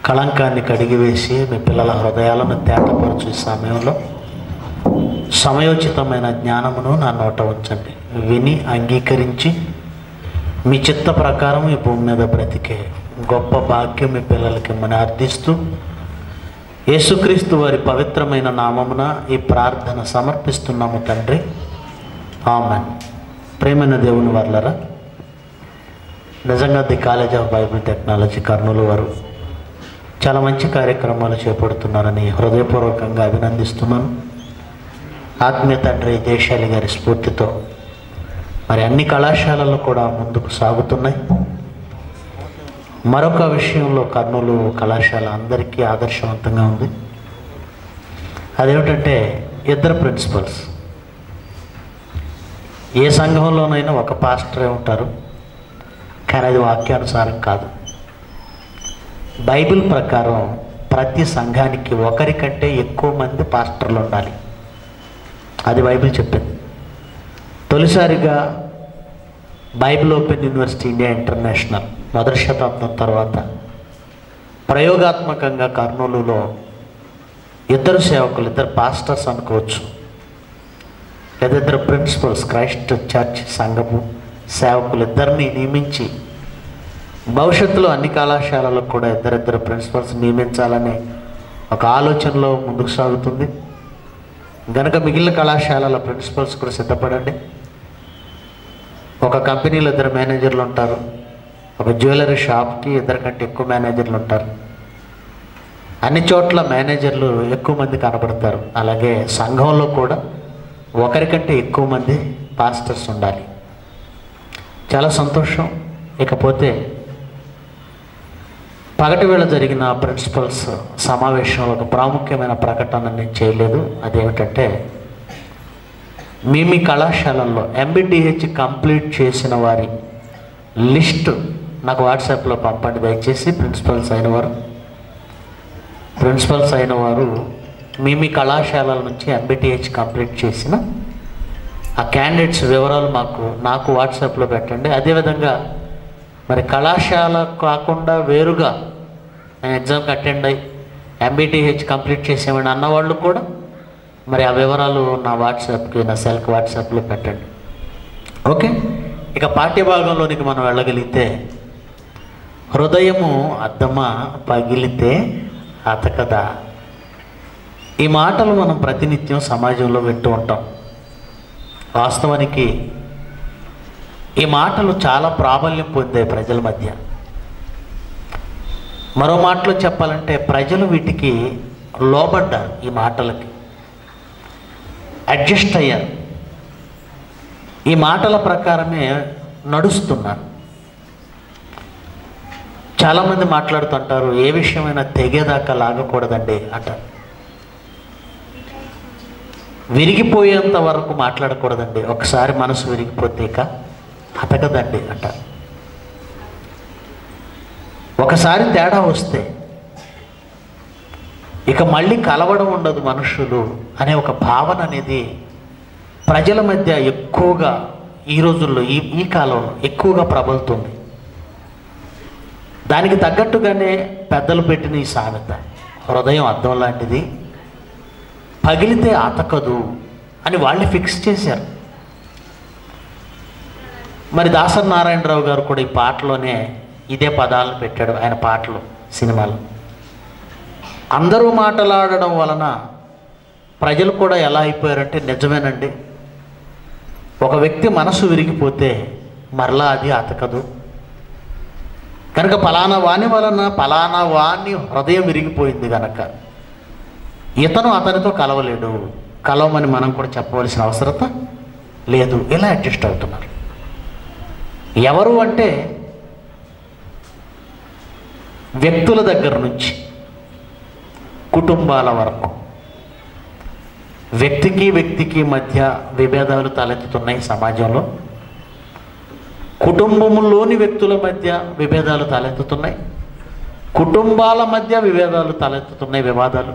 కళంకాన్ని కడిగివేసి మీ పిల్లల హృదయాలను తేటపరచు ఈ సమయంలో సమయోచితమైన జ్ఞానమును నా నోట ఉంచండి విని అంగీకరించి మీ చిత్త ప్రకారం ఈ భూమి మీద బ్రతికే గొప్ప భాగ్యం మీ పిల్లలకి మనం అర్థిస్తూ యేసుక్రీస్తు వారి పవిత్రమైన నామమున ఈ ప్రార్థన సమర్పిస్తున్నాము తండ్రి ఆమెన్ ప్రేమైన దేవుని వర్లరా నిజంగా the college of Bible technology Kurnool వారు చాలా మంచి కార్యక్రమాలు చేపడుతున్నారని హృదయపూర్వకంగా అభినందిస్తున్నాను ఆత్మీయ తండ్రి జయశాలి గారి స్ఫూర్తితో మరి అన్ని కళాశాలలు కూడా ముందుకు సాగుతున్నాయి మరొక విషయంలో కర్నూలు కళాశాల అందరికీ ఆదర్శవంతంగా ఉంది అదేమిటంటే ఇద్దరు ప్రిన్సిపల్స్ ఏ సంఘంలోనైనా ఒక పాస్టరే ఉంటారు కానీ అది వాక్యానుసారం కాదు బైబిల్ ప్రకారం ప్రతి సంఘానికి ఒకరికంటే ఎక్కువ మంది పాస్టర్లు ఉండాలి అది బైబిల్ చెప్పింది తొలిసారిగా Bible open university India international మొదటి శతాబ్దం తర్వాత ప్రయోగాత్మకంగా కర్నూలులో ఇద్దరు సేవకులు ఇద్దరు పాస్టర్స్ అనుకోవచ్చు లేదా ఇద్దరు ప్రిన్సిపల్స్ క్రైస్ట్ చర్చ్ సంఘము సేవకులు ఇద్దరిని నియమించి భవిష్యత్తులో అన్ని కళాశాలలకు కూడా ఇద్దరిద్దరు ప్రిన్సిపల్స్ నియమించాలనే ఒక ఆలోచనలో ముందుకు సాగుతుంది గనక మిగిలిన కళాశాలల ప్రిన్సిపల్స్ కూడా సిద్ధపడండి ఒక కంపెనీలో ఇద్దరు మేనేజర్లు ఉంటారు ఒక జ్యువెలరీ షాప్కి ఇద్దరు కంటే ఎక్కువ మేనేజర్లు ఉంటారు అన్ని చోట్ల మేనేజర్లు ఎక్కువ మంది కనబడతారు అలాగే సంఘంలో కూడా ఒకరికంటే ఎక్కువ మంది పాస్టర్స్ ఉండాలి చాలా సంతోషం ఇకపోతే పగటి వేళ జరిగిన ప్రిన్సిపల్స్ సమావేశంలో ఒక ప్రాముఖ్యమైన ప్రకటన నేను చేయలేదు అదేమిటంటే మీ మీ కళాశాలల్లో ఎంబీటీహెచ్ కంప్లీట్ చేసిన వారి లిస్టు నాకు వాట్సాప్లో పంపండి దయచేసి ప్రిన్సిపల్స్ అయిన వారు ప్రిన్సిపల్స్ అయిన వారు మీ మీ కళాశాలల నుంచి ఎంబీటీహెచ్ కంప్లీట్ చేసిన ఆ క్యాండిడేట్స్ వివరాలు మాకు నాకు వాట్సాప్లో పెట్టండి అదేవిధంగా మరి కళాశాల కాకుండా వేరుగా నేను ఎగ్జామ్కి అటెండ్ అయ్యి ఎంబీటీహెచ్ కంప్లీట్ చేసామని అన్నవాళ్ళు కూడా మరి ఆ వివరాలు నా వాట్సాప్కి నా సెల్కి వాట్సాప్లో పెట్టండి ఓకే ఇక పాఠ్యభాగంలోనికి మనం వెళ్ళగలిగితే హృదయము అద్దమా పగిలితే అతకదా ఈ మాటలు మనం ప్రతినిత్యం సమాజంలో వింటూ ఉంటాం వాస్తవానికి ఈ మాటలు చాలా ప్రాబల్యం పొందాయి ప్రజల మధ్య మరో మాటలో చెప్పాలంటే ప్రజలు వీటికి లోబడ్డారు ఈ మాటలకి అడ్జస్ట్ అయ్యారు ఈ మాటల ప్రకారమే నడుస్తున్నారు చాలామంది మాట్లాడుతుంటారు ఏ విషయమైనా తెగేదాకా లాగకూడదండి అంటారు విరిగిపోయేంత వరకు మాట్లాడకూడదండి ఒకసారి మనసు విరిగిపోతే ఇక అతకదండి అంటారు ఒకసారి తేడా వస్తే ఇక మళ్ళీ కలవడం ఉండదు మనుషులు అనే ఒక భావన అనేది ప్రజల మధ్య ఎక్కువగా ఈ రోజుల్లో ఈ ఈ కాలంలో ఎక్కువగా ప్రబలుతుంది దానికి తగ్గట్టుగానే పెద్దలు పెట్టిన ఈ సామెత హృదయం అద్దం లాంటిది పగిలితే అతకదు అని వాళ్ళని ఫిక్స్ చేశారు మరి దాసరి నారాయణరావు గారు కూడా ఈ పాటలోనే ఇదే పదాలను పెట్టాడు ఆయన పాటలు సినిమాలు అందరూ మాటలాడడం వలన ప్రజలు కూడా ఎలా అయిపోయారంటే నిజమేనండి ఒక వ్యక్తి మనసు విరిగిపోతే మరలా అది అతకదు కనుక ఫలానా వాణి వలన ఫలానా వాణి హృదయం విరిగిపోయింది కనుక ఇతను అతనితో కలవలేడు కలవమని మనం కూడా చెప్పవలసిన అవసరత లేదు ఇలా అడ్జస్ట్ అవుతున్నారు ఎవరు అంటే వ్యక్తుల దగ్గర నుంచి కుటుంబాల వరకు వ్యక్తికి వ్యక్తికి మధ్య విభేదాలు తలెత్తుతున్నాయి సమాజంలో కుటుంబంలోని వ్యక్తుల మధ్య విభేదాలు తలెత్తుతున్నాయి కుటుంబాల మధ్య విభేదాలు తలెత్తుతున్నాయి వివాదాలు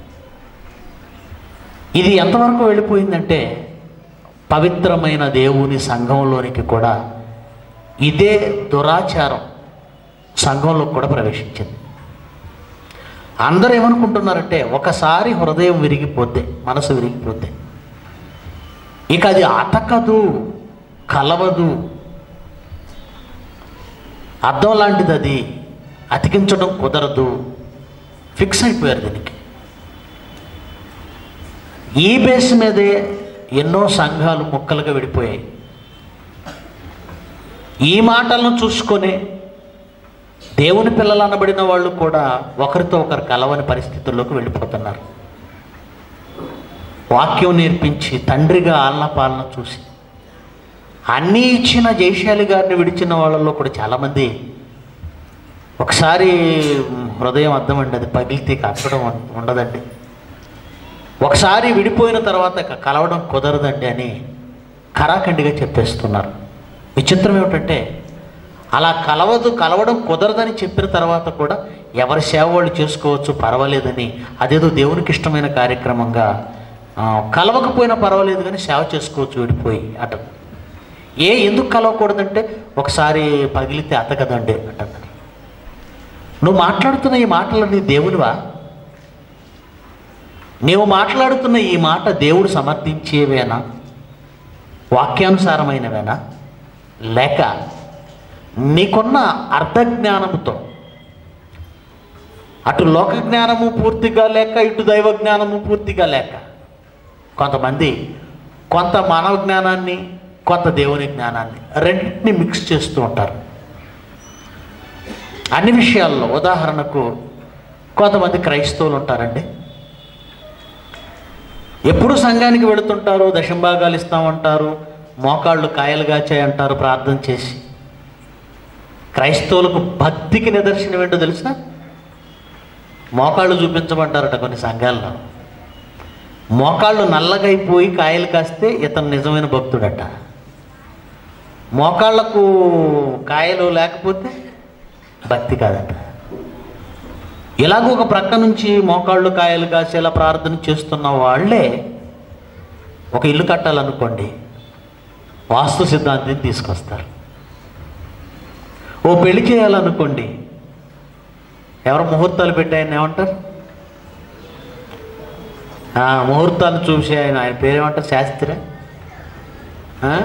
ఇది ఎంతవరకు వెళ్ళిపోయిందంటే పవిత్రమైన దేవుని సంఘంలోనికి కూడా ఇదే దురాచారం సంఘంలో కూడా ప్రవేశించింది అందరూ ఏమనుకుంటున్నారంటే ఒకసారి హృదయం విరిగిపోతే మనసు విరిగిపోతే ఇక అది అతకదు కలవదు అద్దం లాంటిది అది అతికించడం కుదరదు ఫిక్స్ అయిపోయారు దీనికి ఈ బేస్ మీదే ఎన్నో సంఘాలు ముక్కలుగా విడిపోయాయి ఈ మాటలను చూసుకొని దేవుని పిల్లలు అనబడిన వాళ్ళు కూడా ఒకరితో ఒకరు కలవని పరిస్థితుల్లోకి వెళ్ళిపోతున్నారు వాక్యం నేర్పించి తండ్రిగా ఆలన పాలన చూసి అన్నీ ఇచ్చిన జయశాలి గారిని విడిచిన వాళ్ళల్లో కూడా చాలామంది ఒకసారి హృదయం అర్థమండి అది పగిలితే ఇక అక్కడం ఉండదండి ఒకసారి విడిపోయిన తర్వాత ఇక కలవడం కుదరదండి అని కరాఖండిగా చెప్పేస్తున్నారు విచిత్రం ఏమిటంటే అలా కలవదు కలవడం కుదరదని చెప్పిన తర్వాత కూడా ఎవరి సేవ వాళ్ళు చేసుకోవచ్చు పర్వాలేదని అదేదో దేవునికి ఇష్టమైన కార్యక్రమంగా ఆ, కలవకపోయినా పర్వాలేదు కానీ సేవ చేసుకోవచ్చు విడిపోయి అట ఏ ఎందుకు కలవకూడదంటే ఒకసారి పగిలితే అతకదండి అంటున్నారు నువ్వు మాట్లాడుతున్న ఈ మాటలన్నీ దేవునివా నీవు మాట్లాడుతున్న ఈ మాట దేవుడు సమర్థించేవేనా వాక్యానుసారమైనవేనా లేక నీకున్న అర్ధజ్ఞానముతో అటు లోక జ్ఞానము పూర్తిగా లేక ఇటు దైవ జ్ఞానము పూర్తిగా లేక కొంతమంది కొంత మానవ జ్ఞానాన్ని కొంత దేవుని జ్ఞానాన్ని రెండింటిని మిక్స్ చేస్తూ ఉంటారు అన్ని విషయాల్లో ఉదాహరణకు కొంతమంది క్రైస్తవులు ఉంటారండి ఎప్పుడు సంఘానికి వెళుతుంటారు దశంభాగాలు ఇస్తామంటారు మోకాళ్ళు కాయలు కాచాయంటారు ప్రార్థన చేసి క్రైస్తవులకు భక్తికి నిదర్శనం ఏంటో తెలుసా మోకాళ్ళు చూపించమంటారట కొన్ని సంఘాల్లో మోకాళ్ళు నల్లగైపోయి కాయలు కాస్తే ఇతను నిజమైన భక్తుడట మోకాళ్ళకు కాయలు లేకపోతే భక్తి కాదట ఇలాగ ఒక ప్రక్క నుంచి మోకాళ్ళు కాయలు కాసేలా ప్రార్థన చేస్తున్న వాళ్ళే ఒక ఇల్లు కట్టాలనుకోండి వాస్తు సిద్ధాంతిని తీసుకొస్తారు ఓ పెళ్లి చేయాలనుకోండి ఎవరు ముహూర్తాలు పెట్టి ఆయన ఏమంటారు ఆ, ముహూర్తాలు చూసి ఆయన ఆయన పేరేమంటారు శాస్త్రి ఆ?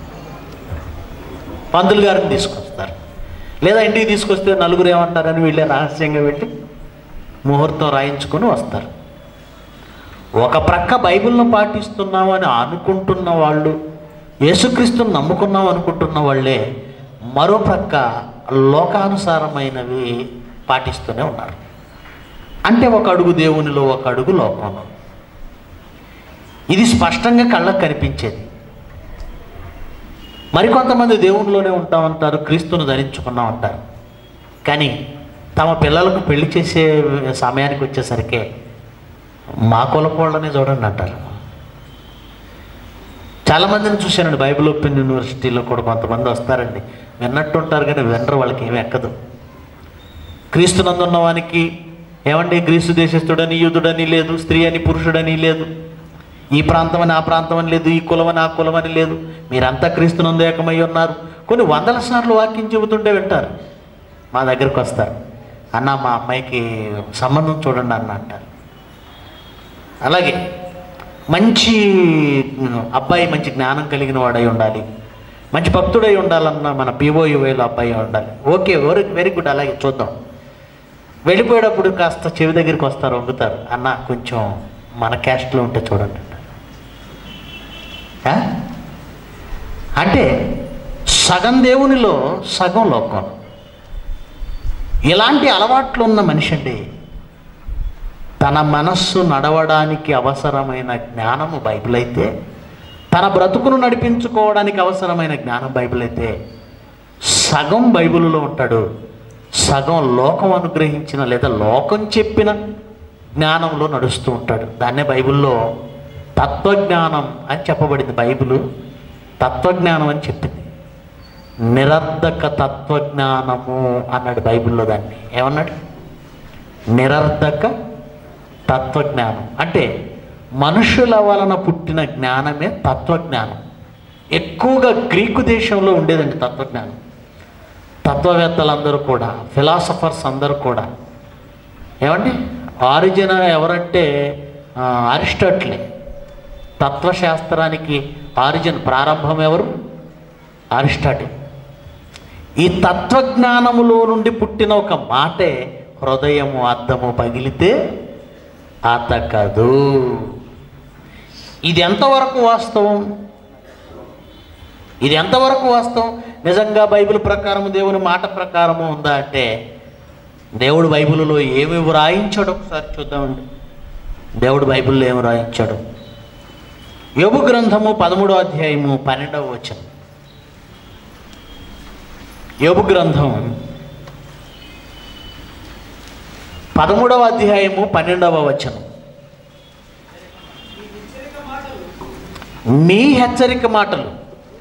పంతులు గారిని తీసుకొస్తారు లేదా ఇంటికి తీసుకొస్తే నలుగురు ఏమంటారని వీళ్ళే రహస్యంగా పెట్టి ముహూర్తం రాయించుకొని వస్తారు ఒక ప్రక్క బైబిల్ను పాటిస్తున్నాం అని అనుకుంటున్న వాళ్ళు యేసుక్రీస్తుని నమ్ముకున్నాం అనుకుంటున్న వాళ్ళే మరో ప్రక్క లోకానుసారమైనవి పాటిస్తూనే ఉన్నారు అంటే ఒక అడుగు దేవునిలో ఒక అడుగు లోకంలో ఇది స్పష్టంగా కళ్ళకు కనిపించేది మరికొంతమంది దేవునిలోనే ఉంటామంటారు క్రీస్తును ధరించుకున్నాం అంటారు కానీ తమ పిల్లలకు పెళ్లి చేసే సమయానికి వచ్చేసరికి మా కులపోళ్ళనే చూడండి అంటారు చాలామందిని చూశానండి బైబిల్ ఓపెన్ యూనివర్సిటీలో కూడా కొంతమంది వస్తారండి విన్నట్టు ఉంటారు కానీ వినరు వాళ్ళకి ఏమి ఎక్కదు క్రీస్తునందున్న వానికి ఏమండి గ్రీసు దేశస్థుడని యూదుడని లేదు స్త్రీ అని పురుషుడని లేదు ఈ ప్రాంతం అని ఆ ప్రాంతం అని లేదు ఈ కులం అని ఆ కులం అని లేదు మీరంతా క్రీస్తునందు ఏకమై ఉన్నారు కొన్ని వందల సార్లు వాక్యం చెబుతుంటే వింటారు మా దగ్గరకు వస్తారు అన్న మా అమ్మాయికి సంబంధం చూడండి అన్న అంటారు అలాగే మంచి అబ్బాయి మంచి జ్ఞానం కలిగిన వాడై ఉండాలి మంచి భక్తుడై ఉండాలన్న మన పీఓయువేలో అబ్బాయి ఉండాలి ఓకే వెరీ వెరీ గుడ్ అలాగే చూద్దాం వెళ్ళిపోయేటప్పుడు కాస్త చెవి దగ్గరికి వస్తారు వంగుతారు అన్న కొంచెం మన క్యాస్ట్లో ఉంటే చూడండి ఆ? అంటే సగం దేవునిలో సగం లోకం ఇలాంటి అలవాట్లు ఉన్న మనిషి అండి తన మనస్సు నడవడానికి అవసరమైన జ్ఞానము బైబిల్ అయితే తన బ్రతుకును నడిపించుకోవడానికి అవసరమైన జ్ఞానం బైబిల్ అయితే సగం బైబిల్లో ఉంటాడు సగం లోకం అనుగ్రహించిన లేదా లోకం చెప్పిన జ్ఞానంలో నడుస్తూ ఉంటాడు దాన్నే బైబిల్లో తత్వజ్ఞానం అని చెప్పబడింది బైబిల్ తత్వజ్ఞానం అని చెప్పింది నిరర్ధక తత్వజ్ఞానము అన్నాడు బైబిల్లో దాన్ని ఏమన్నాడు నిరర్ధక తత్వజ్ఞానం అంటే మనుషుల వలన పుట్టిన జ్ఞానమే తత్వజ్ఞానం ఎక్కువగా గ్రీకు దేశంలో ఉండేదండి తత్వజ్ఞానం తత్వవేత్తలందరూ కూడా ఫిలాసఫర్స్ అందరూ కూడా ఏమండి ఆరిజిన్ ఎవరంటే ఆ, అరిస్టాటిలే తత్వశాస్త్రానికి ఆరిజిన్ ప్రారంభం ఎవరు అరిస్టాటిల్ ఈ తత్వజ్ఞానములో నుండి పుట్టిన ఒక మాటే హృదయము అద్దము పగిలితే అతకదు ఇది ఎంతవరకు వాస్తవం ఇది ఎంతవరకు వాస్తవం నిజంగా బైబిల్ ప్రకారం దేవుని మాట ప్రకారము ఉందా అంటే దేవుడు బైబిల్లో ఏమి వ్రాయించాడు ఒకసారి చూద్దామండి దేవుడు బైబిల్లో ఏమి వ్రాయించాడు యోగు గ్రంథము పదమూడో అధ్యాయము పన్నెండవ వచనం యోగు గ్రంథం పదమూడవ అధ్యాయము పన్నెండవ వచనం మీ హెచ్చరిక మాటలు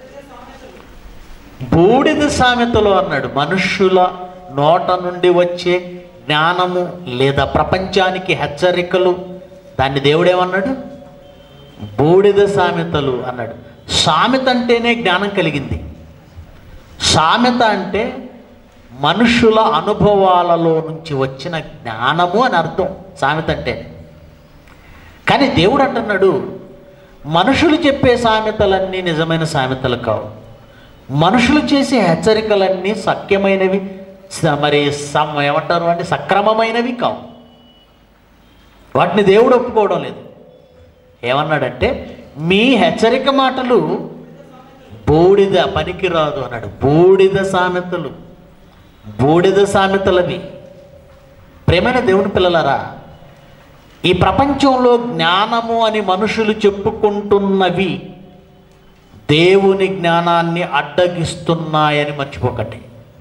బూడిద సామెతలు అన్నాడు మనుష్యుల నోట నుండి వచ్చే జ్ఞానము లేదా ప్రపంచానికి హెచ్చరికలు దాన్ని దేవుడేమన్నాడు బూడిద సామెతలు అన్నాడు సామెత అంటేనే జ్ఞానం కలిగింది సామెత అంటే మనుషుల అనుభవాలలో నుంచి వచ్చిన జ్ఞానము అని అర్థం సామెత అంటే కానీ దేవుడు అంటున్నాడు మనుషులు చెప్పే సామెతలన్నీ నిజమైన సామెతలు కావు మనుషులు చేసే హెచ్చరికలన్నీ సత్యమైనవి స- మరి సమ్ ఏమంటారు అంటే సక్రమమైనవి కావు వాటిని దేవుడు ఒప్పుకోవడం లేదు ఏమన్నాడంటే మీ హెచ్చరిక మాటలు బూడిద పనికిరాదు అన్నాడు బూడిద సామెతలు బూడిద సామెతలవి ప్రేమైన దేవుని పిల్లలారా ఈ ప్రపంచంలో జ్ఞానము అని మనుషులు చెప్పుకుంటున్నవి దేవుని జ్ఞానాన్ని అడ్డగిస్తున్నాయని మర్చిపోకండి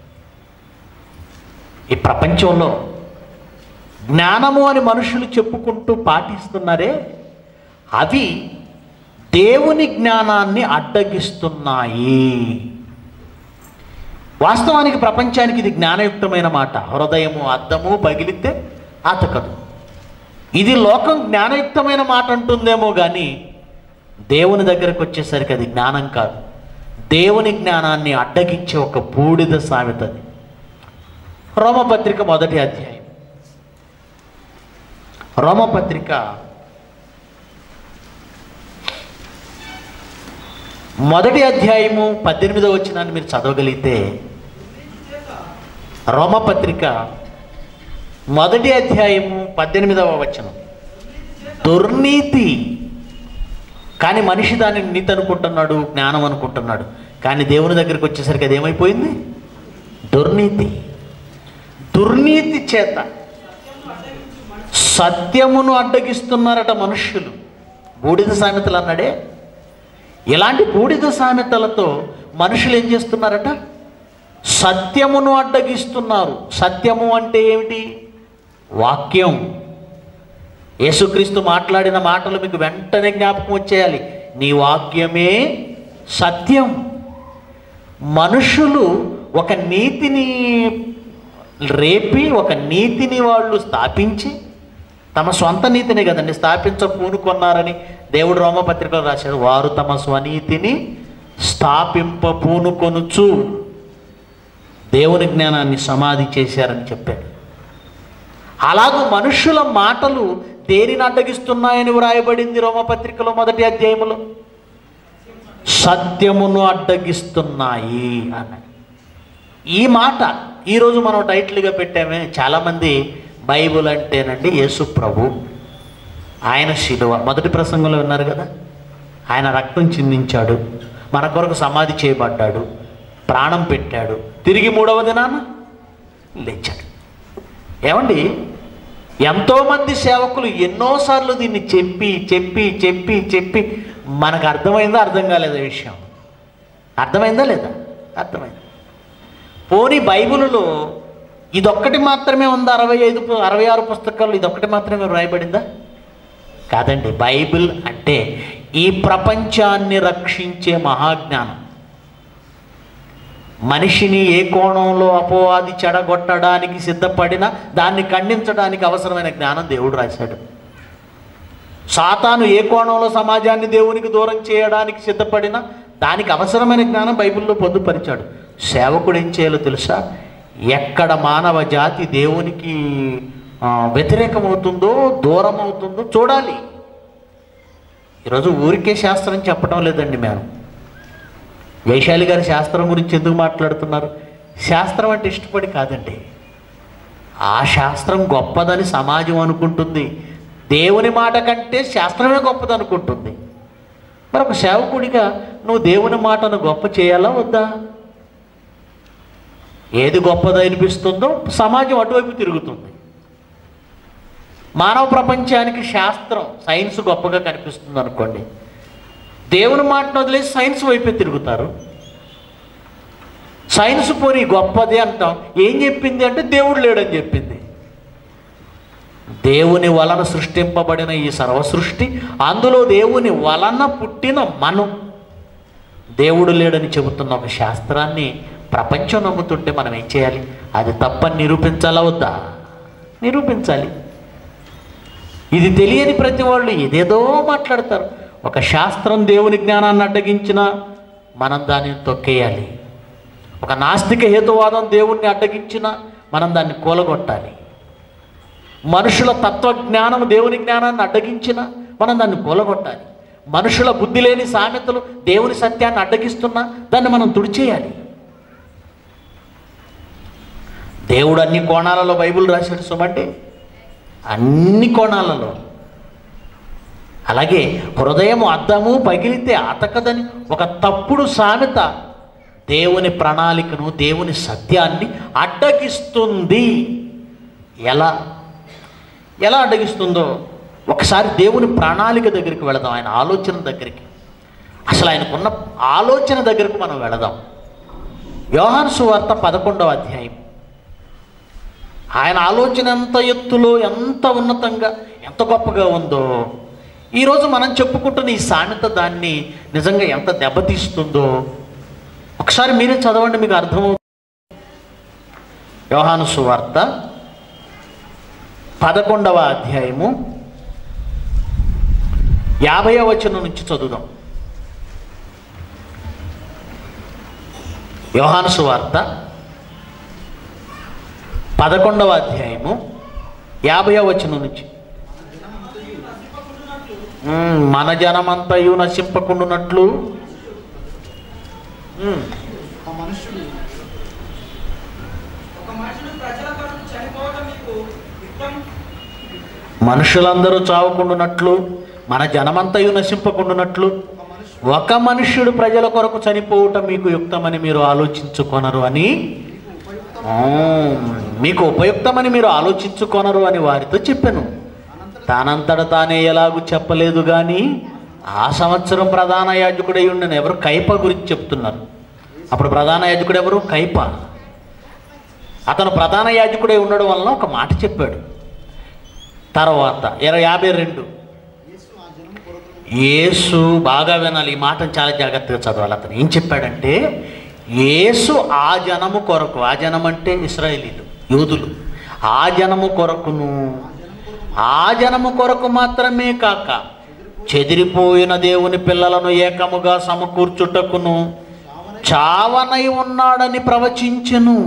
ఈ ప్రపంచంలో జ్ఞానము అని మనుషులు చెప్పుకుంటూ పాటిస్తున్నారే అవి దేవుని జ్ఞానాన్ని అడ్డగిస్తున్నాయి వాస్తవానికి ప్రపంచానికి ఇది జ్ఞానయుక్తమైన మాట హృదయము అద్దము పగిలితే అతకదు ఇది లోకం జ్ఞానయుక్తమైన మాట అంటుందేమో కానీ దేవుని దగ్గరకు వచ్చేసరికి అది జ్ఞానం కాదు దేవుని జ్ఞానాన్ని అడ్డగించే ఒక బూడిద సామెతది రోమపత్రిక మొదటి అధ్యాయం రోమపత్రిక మొదటి అధ్యాయము పద్దెనిమిదో వచ్చినాన్ని మీరు చదవగలిగితే రోమపత్రిక మొదటి అధ్యాయము పద్దెనిమిదవ వచనం దుర్నీతి కానీ మనిషి దాన్ని నీతి అనుకుంటున్నాడు జ్ఞానం అనుకుంటున్నాడు కానీ దేవుని దగ్గరికి వచ్చేసరికి అది ఏమైపోయింది దుర్నీతి దుర్నీతి చేత సత్యమును అడ్డగిస్తున్నారట మనుష్యులు బూడిద సామెతలు అన్నాడే ఇలాంటి బూడిద సామెతలతో మనుషులు ఏం చేస్తున్నారట సత్యమును అడ్డగిస్తున్నారు సత్యము అంటే ఏమిటి వాక్యం యేసుక్రీస్తు మాట్లాడిన మాటలు మీకు వెంటనే జ్ఞాపకం వచ్చేయాలి నీ వాక్యమే సత్యం మనుషులు ఒక నీతిని రేపి ఒక నీతిని వాళ్ళు స్థాపించి తమ స్వంత నీతిని కదండి స్థాపించ పూనుకొన్నారని దేవుడు రోమపత్రికలో రాశాడు వారు తమ స్వనీతిని స్థాపింప పూనుకొనుచు దేవుని జ్ఞానాన్ని సమాధి చేశారని చెప్పాడు అలాగూ మనుషుల మాటలు దేనిని అడ్డగిస్తున్నాయని వ్రాయబడింది రోమపత్రికలో మొదటి అధ్యాయములో సత్యమును అడ్డగిస్తున్నాయి అన్నాడు ఈ మాట ఈరోజు మనం టైటిల్గా పెట్టామే చాలామంది బైబుల్ అంటేనండి యేసు ప్రభు ఆయన శిలువ మొదటి ప్రసంగంలో ఉన్నారు కదా ఆయన రక్తం చిందించాడు మన కొరకు సమాధి చేయబడ్డాడు ప్రాణం పెట్టాడు తిరిగి మూడవ దినాన లేచాడు ఏమండి ఎంతోమంది సేవకులు ఎన్నోసార్లు దీన్ని చెప్పి చెప్పి చెప్పి చెప్పి మనకు అర్థమైందా అర్థం కాలేదా విషయం అర్థమైందా లేదా అర్థమైంది పోనీ బైబిల్లో ఇదొక్కటి మాత్రమే ఉందా అరవై ఐదు పు- అరవై ఆరు పుస్తకాలు ఇదొక్కటి మాత్రమే రాయబడిందా కాదండి బైబిల్ అంటే ఈ ప్రపంచాన్ని రక్షించే మహాజ్ఞానం మనిషిని ఏ కోణంలో అపోవాది చెడగొట్టడానికి సిద్ధపడినా దాన్ని ఖండించడానికి అవసరమైన జ్ఞానం దేవుడు రాశాడు సాతాను ఏ కోణంలో సమాజాన్ని దేవునికి దూరం చేయడానికి సిద్ధపడినా దానికి అవసరమైన జ్ఞానం బైబిల్లో పొందుపరిచాడు సేవకుడు ఏం చేయాలో తెలుసా ఎక్కడ మానవ జాతి దేవునికి ఆ, వ్యతిరేకమవుతుందో దూరం అవుతుందో చూడాలి ఈరోజు ఊరికే శాస్త్రం చెప్పడం లేదండి మేము వైశాలి గారి శాస్త్రం గురించి ఎందుకు మాట్లాడుతున్నారు శాస్త్రం అంటే ఇష్టపడి కాదండి ఆ శాస్త్రం గొప్పదని సమాజం అనుకుంటుంది దేవుని మాట కంటే శాస్త్రమే గొప్పది అనుకుంటుంది మరి ఒక సేవకుడిగా నువ్వు దేవుని మాటను గొప్ప చేయాలా వద్దా ఏది గొప్పది అనిపిస్తుందో సమాజం అటువైపు తిరుగుతుంది మానవ ప్రపంచానికి శాస్త్రం సైన్స్ గొప్పగా కనిపిస్తుంది అనుకోండి దేవుని మాటను వదిలేసి సైన్స్ వైపే తిరుగుతారు సైన్స్ పోని గొప్పది అంటాం ఏం చెప్పింది అంటే దేవుడు లేడని చెప్పింది దేవుని వలన సృష్టింపబడిన ఈ సర్వ సృష్టి అందులో దేవుని వలన పుట్టిన మనం దేవుడు లేడని చెబుతున్న ఒక శాస్త్రాన్ని ప్రపంచం నమ్ముతుంటే మనం ఏం చేయాలి అది తప్పని నిరూపించాలా వద్దా నిరూపించాలి ఇది తెలియని ప్రతి వాళ్ళు ఏదేదో మాట్లాడతారు ఒక శాస్త్రం దేవుని జ్ఞానాన్ని అడ్డగించినా మనం దానిని తొక్కేయాలి ఒక నాస్తిక హేతువాదం దేవుణ్ణి అడ్డగించినా మనం దాన్ని కూలగొట్టాలి మనుషుల తత్వజ్ఞానం దేవుని జ్ఞానాన్ని అడ్డగించినా మనం దాన్ని కూలగొట్టాలి మనుషుల బుద్ధి లేని సామెతలు దేవుని సత్యాన్ని అడ్డగిస్తున్నా దాన్ని మనం తుడిచేయాలి దేవుడు అన్ని కోణాలలో బైబిల్ రాశాడు సుమంటే అన్ని కోణాలలో అలాగే హృదయం అద్దము పగిలితే అతకదని ఒక తప్పుడు సామెత దేవుని ప్రణాళికను దేవుని సత్యాన్ని అడ్డగిస్తుంది ఎలా ఎలా అడ్డగిస్తుందో ఒకసారి దేవుని ప్రణాళిక దగ్గరికి వెళదాం ఆయన ఆలోచన దగ్గరికి అసలు ఆయనకున్న ఆలోచన దగ్గరకు మనం వెళదాం యోహాను సువార్త పదకొండవ అధ్యాయం ఆయన ఆలోచన ఎంత ఎత్తులో ఎంత ఉన్నతంగా ఎంత గొప్పగా ఉందో ఈరోజు మనం చెప్పుకుంటున్న ఈ సామెత దాన్ని నిజంగా ఎంత దెబ్బతీస్తుందో ఒకసారి మీరే చదవండి మీకు అర్థమవుతుంది యోహాను సువార్త పదకొండవ అధ్యాయము యాభై వచనం నుంచి చదువుదాం యోహాను సువార్త పదకొండవ అధ్యాయము యాభై వచనం నుంచి ఉమ్, మన జనమంతయు నశింపకుండునట్లు ఉమ్, ఒక మనుషుడు ఒక మనుషుడు ప్రజల కొరకు చనిపోవడం మీకు యుక్తం మనుషులందరూ చావకుండునట్లు మన జనమంతయు నశింపకుండునట్లు ఒక మనుషుడు ఒక మనుష్యుడు ప్రజల కొరకు చనిపోవటం మీకు యుక్తమని మీరు ఆలోచించుకొనరు అని ఆ, మీకు ఉపయుక్తమని మీరు ఆలోచించుకొనరు అని వారితో చెప్పాను తానంతట తానే ఎలాగూ చెప్పలేదు కానీ ఆ సంవత్సరం ప్రధాన యాజకుడై ఉండిన ఎవరు కైప గురించి చెప్తున్నారు అప్పుడు ప్రధాన యాజకుడు ఎవరు కైప అతను ప్రధాన యాజకుడై ఉండడం వలన ఒక మాట చెప్పాడు తర్వాత ఇరవై యాభై రెండు యేసు ఆ జనము కొరకు యేసు బాగా వినాలి ఈ మాటను చాలా జాగ్రత్తగా చదవాలి అతను ఏం చెప్పాడంటే యేసు ఆ జనము కొరకు ఆ జనం అంటే ఇస్రాయేలీలు యూదులు ఆ జనము కొరకును ఆ జనము కొరకు మాత్రమే కాక చెదిరిపోయిన దేవుని పిల్లలను ఏకముగా సమకూర్చుటకును చావనై ఉన్నాడని ప్రవచించెను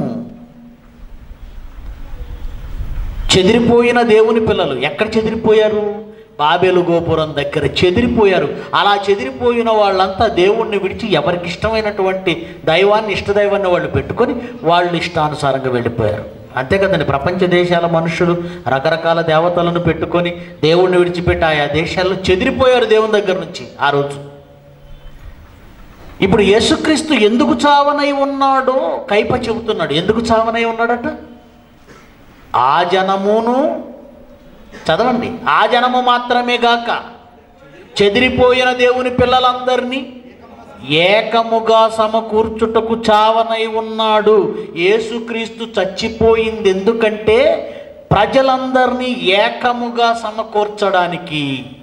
చెదిరిపోయిన దేవుని పిల్లలు ఎక్కడ చెదిరిపోయారు బాబేలు గోపురం దగ్గర చెదిరిపోయారు అలా చెదిరిపోయిన వాళ్ళంతా దేవుణ్ణి విడిచి ఎవరికి ఇష్టమైనటువంటి దైవాన్ని ఇష్టదైవాన్ని వాళ్ళు పెట్టుకొని వాళ్ళు ఇష్టానుసారంగా వెళ్ళిపోయారు అంతే కదండి ప్రపంచ దేశాల మనుషులు రకరకాల దేవతలను పెట్టుకొని దేవుణ్ణి విడిచిపెట్టి ఆయా దేశాల్లో చెదిరిపోయారు దేవుని దగ్గర నుంచి ఆ రోజు ఇప్పుడు యేసుక్రీస్తు ఎందుకు చావనై ఉన్నాడో కైప చెబుతున్నాడు ఎందుకు చావనై ఉన్నాడట ఆ జనమును చదవండి ఆ జనము మాత్రమే గాక చెదిరిపోయిన దేవుని పిల్లలందరినీ ఏకముగా సమకూర్చుటకు చావనై ఉన్నాడు యేసుక్రీస్తు చచ్చిపోయింది ఎందుకంటే ప్రజలందరినీ ఏకముగా సమకూర్చడానికి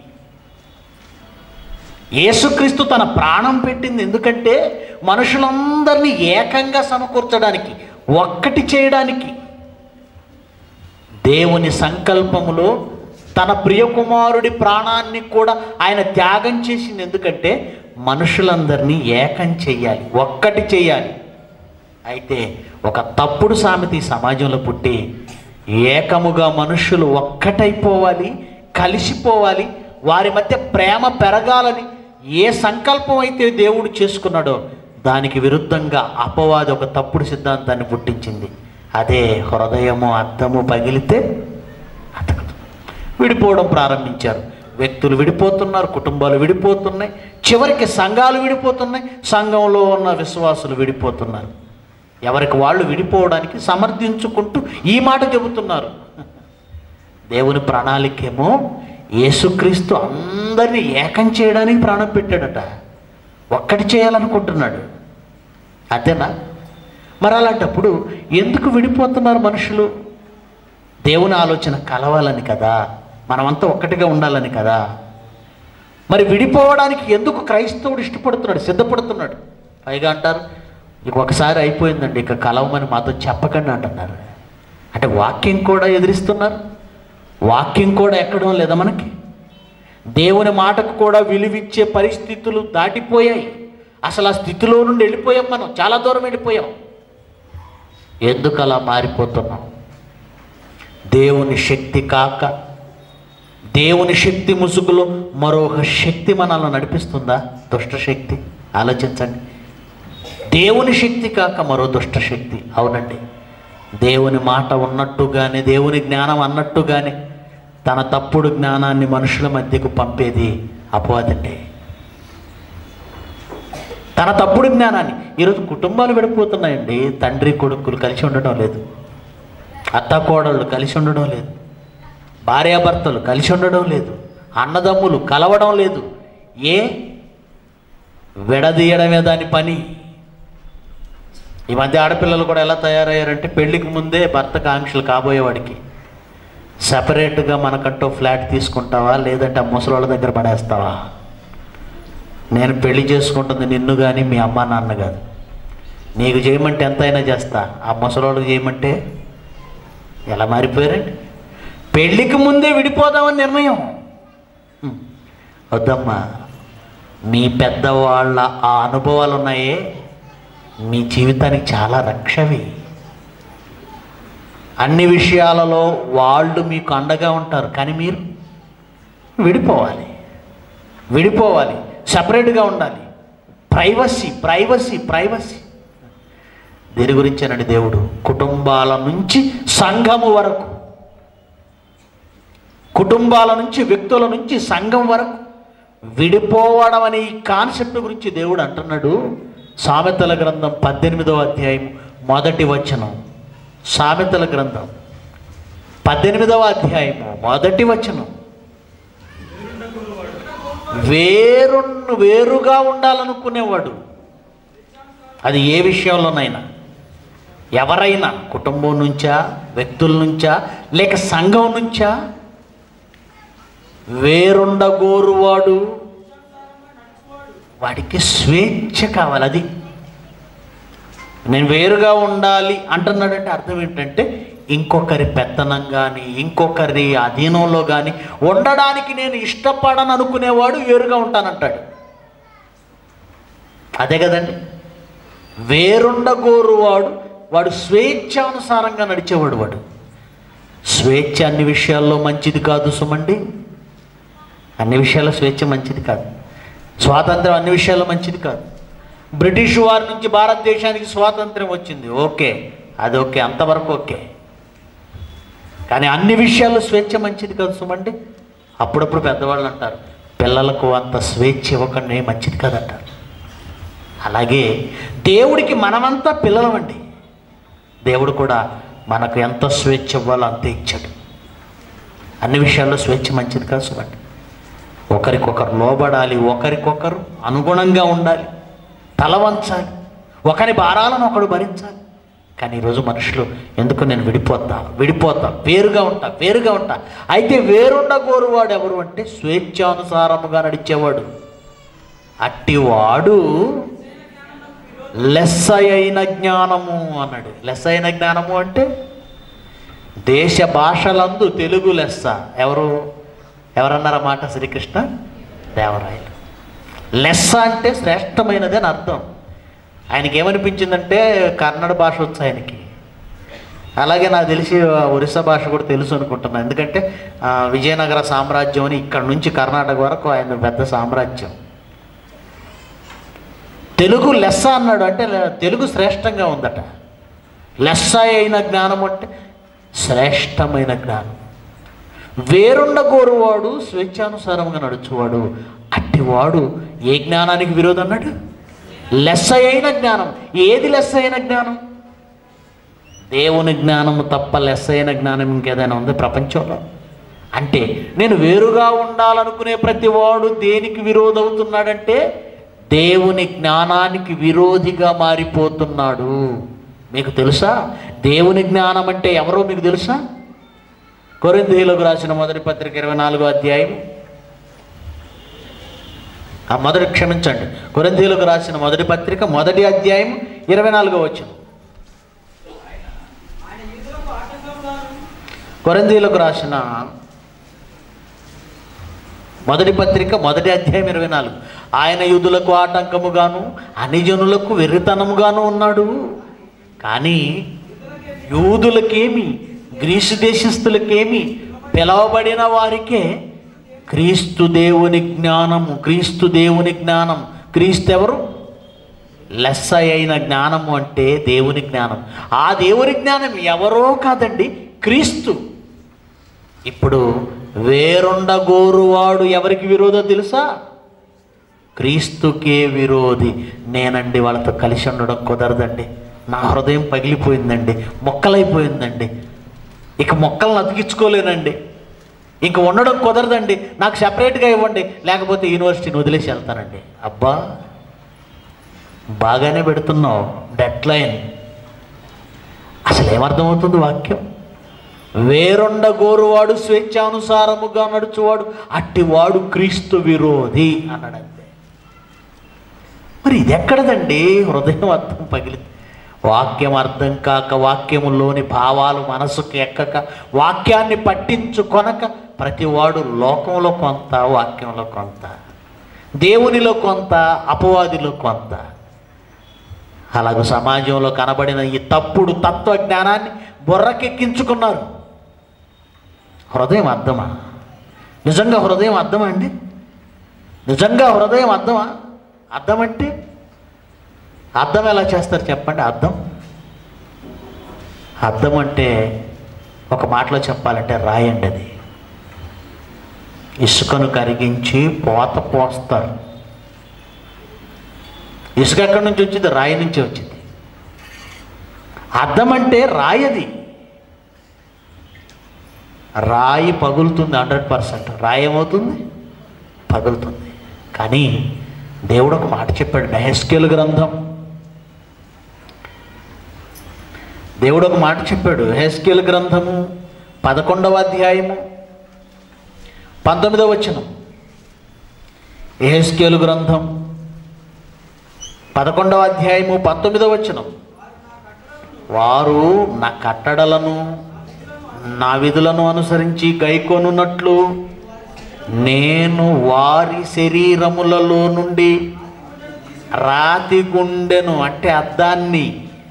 యేసుక్రీస్తు తన ప్రాణం పెట్టింది ఎందుకంటే మనుషులందరినీ ఏకంగా సమకూర్చడానికి ఒక్కటి చేయడానికి దేవుని సంకల్పములో తన ప్రియకుమారుడి ప్రాణాన్ని కూడా ఆయన త్యాగం చేసింది ఎందుకంటే మనుషులందరినీ ఏకం చెయ్యాలి ఒక్కటి చెయ్యాలి అయితే ఒక తప్పుడు సామెత ఈ సమాజంలో పుట్టి ఏకముగా మనుషులు ఒక్కటైపోవాలి కలిసిపోవాలి వారి మధ్య ప్రేమ పెరగాలని ఏ సంకల్పం అయితే దేవుడు చేసుకున్నాడో దానికి విరుద్ధంగా అపవాది ఒక తప్పుడు సిద్ధాంతాన్ని పుట్టించింది అదే హృదయము అర్థము పగిలితే అతకదు విడిపోవడం ప్రారంభించారు వ్యక్తులు విడిపోతున్నారు కుటుంబాలు విడిపోతున్నాయి చివరికి సంఘాలు విడిపోతున్నాయి సంఘంలో ఉన్న విశ్వాసులు విడిపోతున్నారు ఎవరికి వాళ్ళు విడిపోవడానికి సమర్థించుకుంటూ ఈ మాట చెబుతున్నారు దేవుని ప్రణాళికేమో యేసుక్రీస్తు అందరినీ ఏకం చేయడానికి ప్రాణం పెట్టాడట ఒక్కటి చేయాలనుకుంటున్నాడు అంతేనా మరి అలాంటప్పుడు ఎందుకు విడిపోతున్నారు మనుషులు దేవుని ఆలోచన కలవాలని కదా మనమంతా ఒక్కటిగా ఉండాలని కదా మరి విడిపోవడానికి ఎందుకు క్రైస్తవుడు ఇష్టపడుతున్నాడు సిద్ధపడుతున్నాడు పైగా అంటారు ఇక ఒకసారి అయిపోయిందండి ఇక కలవమని మాతో చెప్పకండి అంటున్నారు అంటే వాక్యం కూడా ఎదిరిస్తున్నారు వాక్యం కూడా ఎక్కడం లేదా మనకి దేవుని మాటకు కూడా విలువిచ్చే పరిస్థితులు దాటిపోయాయి అసలు ఆ స్థితిలో నుండి వెళ్ళిపోయాం మనం చాలా దూరం వెళ్ళిపోయాం ఎందుకు అలా మారిపోతున్నాం దేవుని శక్తి కాక దేవుని శక్తి ముసుగులో మరొక శక్తి మనల్ని నడిపిస్తుందా దుష్ట శక్తి ఆలోచించండి దేవుని శక్తి కాక మరో దుష్ట శక్తి అవునండి దేవుని మాట ఉన్నట్టుగానే దేవుని జ్ఞానం అన్నట్టుగానే తన తప్పుడు జ్ఞానాన్ని మనుషుల మధ్యకు పంపేది అపవాదండి తన తప్పుడు జ్ఞానాన్ని ఈరోజు కుటుంబాలు విడిపోతున్నాయండి తండ్రి కొడుకులు కలిసి ఉండడం లేదు అత్త కోడళ్ళు కలిసి ఉండడం లేదు భార్యాభర్తలు కలిసి ఉండడం లేదు అన్నదమ్ములు కలవడం లేదు ఏ విడదీయడమే దాని పని ఈ మధ్య ఆడపిల్లలు కూడా ఎలా తయారయ్యారంటే పెళ్లికి ముందే భర్తకు ఆంక్షలు కాబోయేవాడికి సపరేట్గా మనకంటూ ఫ్లాట్ తీసుకుంటావా లేదంటే ఆ ముసలోళ్ళ దగ్గర పడేస్తావా నేను పెళ్లి చేసుకుంటుంది నిన్ను కానీ మీ అమ్మ నాన్న కాదు నీకు చేయమంటే ఎంతైనా చేస్తా ఆ ముసలోళ్ళకి చేయమంటే ఎలా మారిపోయారండి పెళ్ళికి ముందే విడిపోదామని నిర్ణయం హ్మ్. వద్దమ్మా మీ పెద్దవాళ్ళ ఆ అనుభవాలు ఉన్నాయే మీ జీవితానికి చాలా రక్షవి అన్ని విషయాలలో వాళ్ళు మీకు అండగా ఉంటారు కానీ మీరు విడిపోవాలి విడిపోవాలి సపరేట్గా ఉండాలి ప్రైవసీ ప్రైవసీ ప్రైవసీ దీని గురించేనండి దేవుడు కుటుంబాల నుంచి సంఘము వరకు కుటుంబాల నుంచి వ్యక్తుల నుంచి సంఘం వరకు విడిపోవడం అనే ఈ కాన్సెప్ట్ గురించి దేవుడు అంటున్నాడు సామెతల గ్రంథం పద్దెనిమిదవ అధ్యాయం మొదటి వచనం సామెతల గ్రంథం పద్దెనిమిదవ అధ్యాయము మొదటి వచనం వేరు వేరుగా ఉండాలనుకునేవాడు అది ఏ విషయంలోనైనా ఎవరైనా కుటుంబం నుంచా వ్యక్తుల నుంచా లేక సంఘం నుంచా వేరుండగోరువాడు వాడికి స్వేచ్ఛ కావాలి అది నేను వేరుగా ఉండాలి అంటున్నాడంటే అర్థం ఏంటంటే ఇంకొకరి పెత్తనం కానీ ఇంకొకరి అధీనంలో కానీ ఉండడానికి నేను ఇష్టపడను అనుకునేవాడు వేరుగా ఉంటానంటాడు అదే కదండి వేరుండగోరువాడు వాడు స్వేచ్ఛానుసారంగా నడిచేవాడు వాడు స్వేచ్ఛ అన్ని విషయాల్లో మంచిది కాదు సుమండి అన్ని విషయాల్లో స్వేచ్ఛ మంచిది కాదు స్వాతంత్రం అన్ని విషయాల్లో మంచిది కాదు బ్రిటిష్ వారి నుంచి భారతదేశానికి స్వాతంత్రం వచ్చింది ఓకే అది ఓకే అంతవరకు ఓకే కానీ అన్ని విషయాల్లో స్వేచ్ఛ మంచిది కాదు సుమండి అప్పుడప్పుడు పెద్దవాళ్ళు అంటారు పిల్లలకు అంత స్వేచ్ఛ ఇవ్వకండి మంచిది కాదంటారు అలాగే దేవుడికి మనమంతా పిల్లలమండి దేవుడు కూడా మనకు ఎంత స్వేచ్ఛ ఇవ్వాలో అంతే ఇచ్చాడు అన్ని విషయాల్లో స్వేచ్ఛ మంచిది కాదు సుమండి ఒకరికొకరు లోబడాలి ఒకరికొకరు అనుగుణంగా ఉండాలి తల వంచాలి ఒకరి భారాలను ఒకడు భరించాలి కానీ ఈరోజు మనుషులు ఎందుకు నేను విడిపోతా విడిపోతా వేరుగా ఉంటా వేరుగా ఉంటా అయితే వేరుండగోరువాడు ఎవరు అంటే స్వేచ్ఛానుసారముగా నడిచేవాడు అట్టివాడు లెస్స అయిన జ్ఞానము అన్నాడు లెస్స అయిన జ్ఞానము అంటే దేశ భాషలందు తెలుగు లెస్స ఎవరు ఎవరన్నారా మాట శ్రీకృష్ణ దేవరాయలు లెస్స అంటే శ్రేష్టమైనది అని అర్థం ఆయనకి ఏమనిపించిందంటే కన్నడ భాష వచ్చు ఆయనకి అలాగే నాకు తెలిసి ఆ, ఒరిస్సా భాష కూడా తెలుసు అనుకుంటున్నాను ఎందుకంటే ఆ, విజయనగర సామ్రాజ్యం అని ఇక్కడ నుంచి కర్ణాటక వరకు ఆయన పెద్ద సామ్రాజ్యం తెలుగు లెస్స అన్నాడు అంటే లే- తెలుగు శ్రేష్టంగా ఉందట లెస్స అయిన జ్ఞానం అంటే శ్రేష్టమైన జ్ఞానం వేరుండ కోరువాడు స్వేచ్ఛానుసారంగా నడుచువాడు అట్టివాడు ఏ జ్ఞానానికి విరోధం అన్నాడు లెస్స అయిన జ్ఞానం ఏది లెస్స అయిన జ్ఞానం దేవుని జ్ఞానము తప్ప లెస్స అయిన జ్ఞానం ఇంకేదైనా ఉంది ప్రపంచంలో అంటే నేను వేరుగా ఉండాలనుకునే ప్రతివాడు దేనికి విరోధవుతున్నాడంటే దేవుని జ్ఞానానికి విరోధిగా మారిపోతున్నాడు మీకు తెలుసా దేవుని జ్ఞానం అంటే ఎవరో మీకు తెలుసా కొరింథీయులకు రాసిన మొదటి పత్రిక ఇరవై నాలుగో అధ్యాయం ఆ మొదటి క్షమించండి కొరింథీయులకు రాసిన మొదటి పత్రిక మొదటి అధ్యాయం ఇరవై నాలుగో వచ్చిన ఆయన యూదులకు ఆటంకంగాను కొరందీలకు రాసిన మొదటి పత్రిక మొదటి అధ్యాయం ఇరవై నాలుగు ఆయన యూదులకు ఆటంకముగాను అనిజనులకు వెర్రితనముగాను ఉన్నాడు కానీ యూదులకేమి గ్రీసు దేశస్థులకేమి పిలవబడిన వారికే క్రీస్తు దేవుని జ్ఞానము క్రీస్తు దేవుని జ్ఞానం క్రీస్తు ఎవరు లెస్స అయిన జ్ఞానము అంటే దేవుని జ్ఞానం ఆ దేవుని జ్ఞానం ఎవరో కాదండి క్రీస్తు ఇప్పుడు వేరుండగోరువాడు ఎవరికి విరోధో తెలుసా క్రీస్తుకే విరోధి నేనండి వాళ్ళతో కలిసి ఉండడం కుదరదండి నా హృదయం పగిలిపోయిందండి మొక్కలైపోయిందండి ఇక మొక్కలను అతికించుకోలేనండి ఇంక ఉండడం కుదరదండి నాకు సెపరేట్గా ఇవ్వండి లేకపోతే యూనివర్సిటీని వదిలేసి వెళ్తానండి అబ్బా బాగానే పెడుతున్నావు డెడ్ లైన్ అసలు ఏమర్థమవుతుంది వాక్యం వేరొండ గోరువాడు స్వేచ్ఛానుసారముగా నడుచువాడు అట్టివాడు క్రీస్తు విరోధి అన్నాడంతే మరి ఇది ఎక్కడదండి హృదయం అర్థం పగిలి వాక్యం అర్థం కాక వాక్యములోని భావాలు మనసుకు ఎక్కక వాక్యాన్ని పట్టించుకొనక ప్రతివాడు లోకంలో కొంత వాక్యంలో కొంత దేవునిలో కొంత అపవాదిలో కొంత అలాగ సమాజంలో కనబడిన ఈ తప్పుడు తత్వజ్ఞానాన్ని బుర్రకెక్కించుకున్నారు హృదయం అర్థమా నిజంగా హృదయం అర్థమా అండి నిజంగా హృదయం అర్థమా అర్థం అంటే అర్థం ఎలా చేస్తారు చెప్పండి అర్థం అర్థం అంటే ఒక మాటలో చెప్పాలంటే రాయండి అది ఇసుకను కరిగించి పోత పోస్తారు ఇసుక ఎక్కడి నుంచి వచ్చింది రాయి నుంచి వచ్చింది అర్థం అంటే రాయది రాయి పగులుతుంది హండ్రెడ్ పర్సెంట్ రాయి ఏమవుతుంది పగులుతుంది కానీ దేవుడు ఒక మాట చెప్పాడు నెహస్కేల్ గ్రంథం దేవుడు ఒక మాట చెప్పాడు హెస్కేల్ గ్రంథము పదకొండవ అధ్యాయము పంతొమ్మిదవ వచనం ఎహెస్కేలు గ్రంథం పదకొండవ అధ్యాయము పంతొమ్మిదవ వచనం వారు నా కట్టడలను నా విధులను అనుసరించి గైకొనున్నట్లు నేను వారి శరీరములలో నుండి రాతి గుండెను అంటే అద్దాన్ని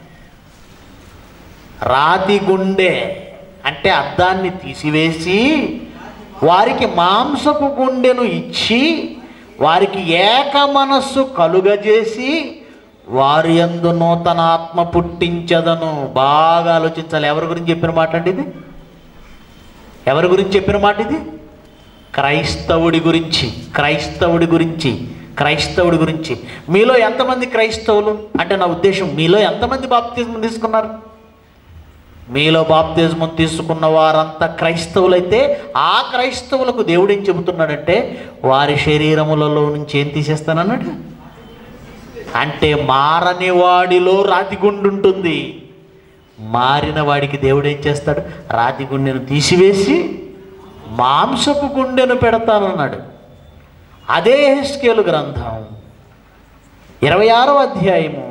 రాతి గుండె అంటే అద్దాన్ని తీసివేసి వారికి మాంసపు గుండెను ఇచ్చి వారికి ఏక మనస్సు కలుగజేసి వారి యందు నూతన ఆత్మ పుట్టించదను బాగా ఆలోచించాలి ఎవరి గురించి చెప్పిన మాట అండి ఇది ఎవరి గురించి చెప్పిన మాట ఇది క్రైస్తవుడి గురించి క్రైస్తవుడి గురించి క్రైస్తవుడి గురించి మీలో ఎంతమంది క్రైస్తవులు అంటే నా ఉద్దేశం మీలో ఎంతమంది బాప్తిజం తీసుకున్నారు మీలో బాప్తిజమం తీసుకున్న వారంతా క్రైస్తవులైతే ఆ క్రైస్తవులకు దేవుడు ఏం చెబుతున్నాడంటే వారి శరీరములలో నుంచి ఏం తీసేస్తానన్నాడు అంటే మారని వాడిలో రాతి గుండు ఉంటుంది మారిన వాడికి దేవుడు ఏం చేస్తాడు రాతి గుండెను తీసివేసి మాంసపు గుండెను పెడతానన్నాడు అదే హెస్కేలు గ్రంథం ఇరవై ఆరో అధ్యాయము